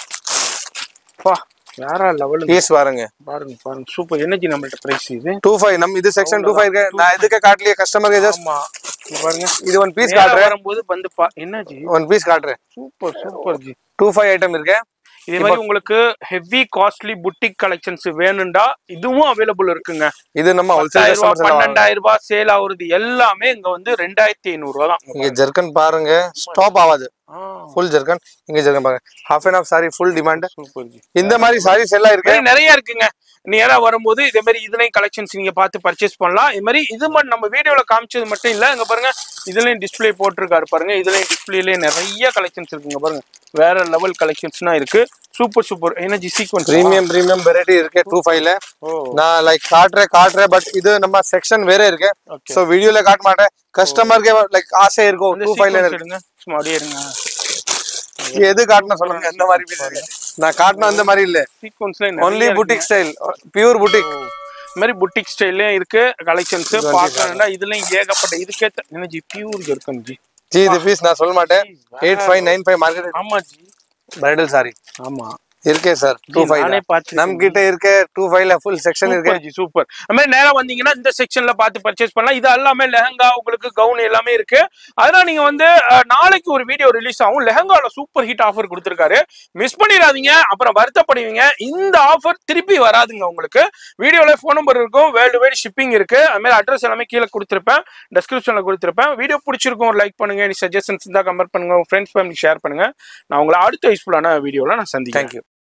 பா வேற லெவல் பீஸ் பாருங்க பாருங்க பாருங்க சூப்பர் எனர்ஜி நம்மள்ட்ட பிரைஸ் இது டூ ஃபைவ் நம்ம இது செக்ஷன் டூ ஃபைவ் இருக்கு நான் எதுக்கு காட்டலையே கஸ்டமருக்கு ஜஸ்ட் ஆமா இங்க பாருங்க இது ஒன் பீஸ் நேரா காட்டுறேன் வரும்போது வந்து பா என்ன ஜி ஒன் பீஸ் காட்டுறேன் super super ji two five item இருக்கு இதே மாதிரி உங்களுக்கு ஹெவி காஸ்ட்லி புட்டிக் கலெக்ஷன்ஸ் வேணும்டா இதுவும் அவைலபிள் இருக்குங்க இது நம்ம ஹோல்சேல் பத்தாயிரம் ரூபாய் கஸ்டமர்ஸ் பன்னெண்டாயிரம் ரூபாய் சேல் ஆகுறது எல்லாமே இங்க வந்து ரெண்டாயிரத்தி ஐநூறு ரூபா தான் இங்க ஜெர்கன் பாருங்க ஸ்டாப் ஆகாது ஃபுல் ஜெர்கன் இங்க ஜெர்கன் பாருங்க half and off sari full demand super ji இந்த மாதிரி சாரீஸ் எல்லாம் இருக்கு மாதிரி நிறைய இருக்குங்க நேரா வரும்போது இதே மாதிரி இதுலயும் கலெக்ஷன்ஸ் நீங்க பார்த்து பர்ச்சேஸ் பண்ணலாம் இது மாதிரி இது மட்டும் நம்ம வீடியோல காமிச்சது மட்டும் இல்ல இங்க பாருங்க இதுலயும் டிஸ்ப்ளே போட்டிருக்காரு பாருங்க இதுலயும் டிஸ்பிளேலயே நிறைய கலெக்ஷன்ஸ் இருக்குங்க பாருங்க வேற லெவல் கலெக்ஷன்ஸ்னா இருக்கு super super energy sequins premium premium variety இருக்கு டூ ஃபைவ்ல ஓ நான் லைக் காட்டுறேன் காட்டுறேன் பட் இது நம்ம செக்ஷன் வேற இருக்கு Okay. சோ வீடியோல காட்ட மாட்டேன் கஸ்டமருக்கு லைக் ஆசை இருக்கும் இந்த டூ ஃபைவ்ல sequence இருக்கு எடுங்க சும்மா அப்படியே இருங்க எது காட்டணும் சொல்லுங்க எந்த மாதிரி piece இருக்கு நான் காட்டணும் அந்த மாதிரி இல்ல சீக்வன்ஸ்ல only boutique style pure boutique இந்த மாதிரி புட்டிக் ஸ்டைல்லயும் இருக்கு கலெக்ஷன்ஸ் பார்க்கணும்னா இதுலயும் ஏகப்பட்ட இதுக்கேத்த எனர்ஜி பியூர் இருக்கும் ஜி ஜி இது பீஸ் நான் சொல்ல மாட்டேன் eight five nine five market ஆமா ஜி பிரைடல் சாரி ஆமா இருக்கே சார் டூ ஃபைவ் நானே பார்த்து நம்ம கிட்ட இருக்க டூ ஃபைவ்ல ஃபுல் செக்ஷன் இருக்கு சூப்பர் ஜி சூப்பர் அது மாதிரி நேரா வந்தீங்கன்னா இந்த செக்ஷன்ல பார்த்து பர்ச்சேஸ் பண்ணலாம் இது எல்லாமே லெஹங்கா உங்களுக்கு கவுன் எல்லாமே இருக்கு அதனால நீங்க வந்து அஹ், நாளைக்கு ஒரு வீடியோ ரிலீஸ் ஆகும் லெஹங்கால சூப்பர் ஹிட் ஆஃபர் கொடுத்துருக்காரு மிஸ் பண்ணிடாதீங்க அப்புறம் வருத்தப்படுவீங்க இந்த ஆஃபர் திருப்பி வராதுங்க உங்களுக்கு வீடியோல ஃபோன் நம்பர் இருக்கும் வேர்ல்டு வைடு ஷிப்பிங் இருக்கு அது மாதிரி அட்ரஸ் எல்லாமே கீழே கொடுத்துருப்பேன் டிஸ்கிரிப்ஷன்ல கொடுத்துருப்பேன் வீடியோ பிடிச்சிருக்கும் ஒரு லைக் பண்ணுங்க நீ சஜஷன்ஸ் இருந்தா கமெண்ட் பண்ணுங்க உங்க ஃப்ரெண்ட்ஸ் ஃபேமிலி ஷேர் பண்ணுங்க நான் உங்களை அடுத்த யூஸ்ஃபுல்லான வீடியோல நான் சந்திக்கிறேன் தேங்க்யூ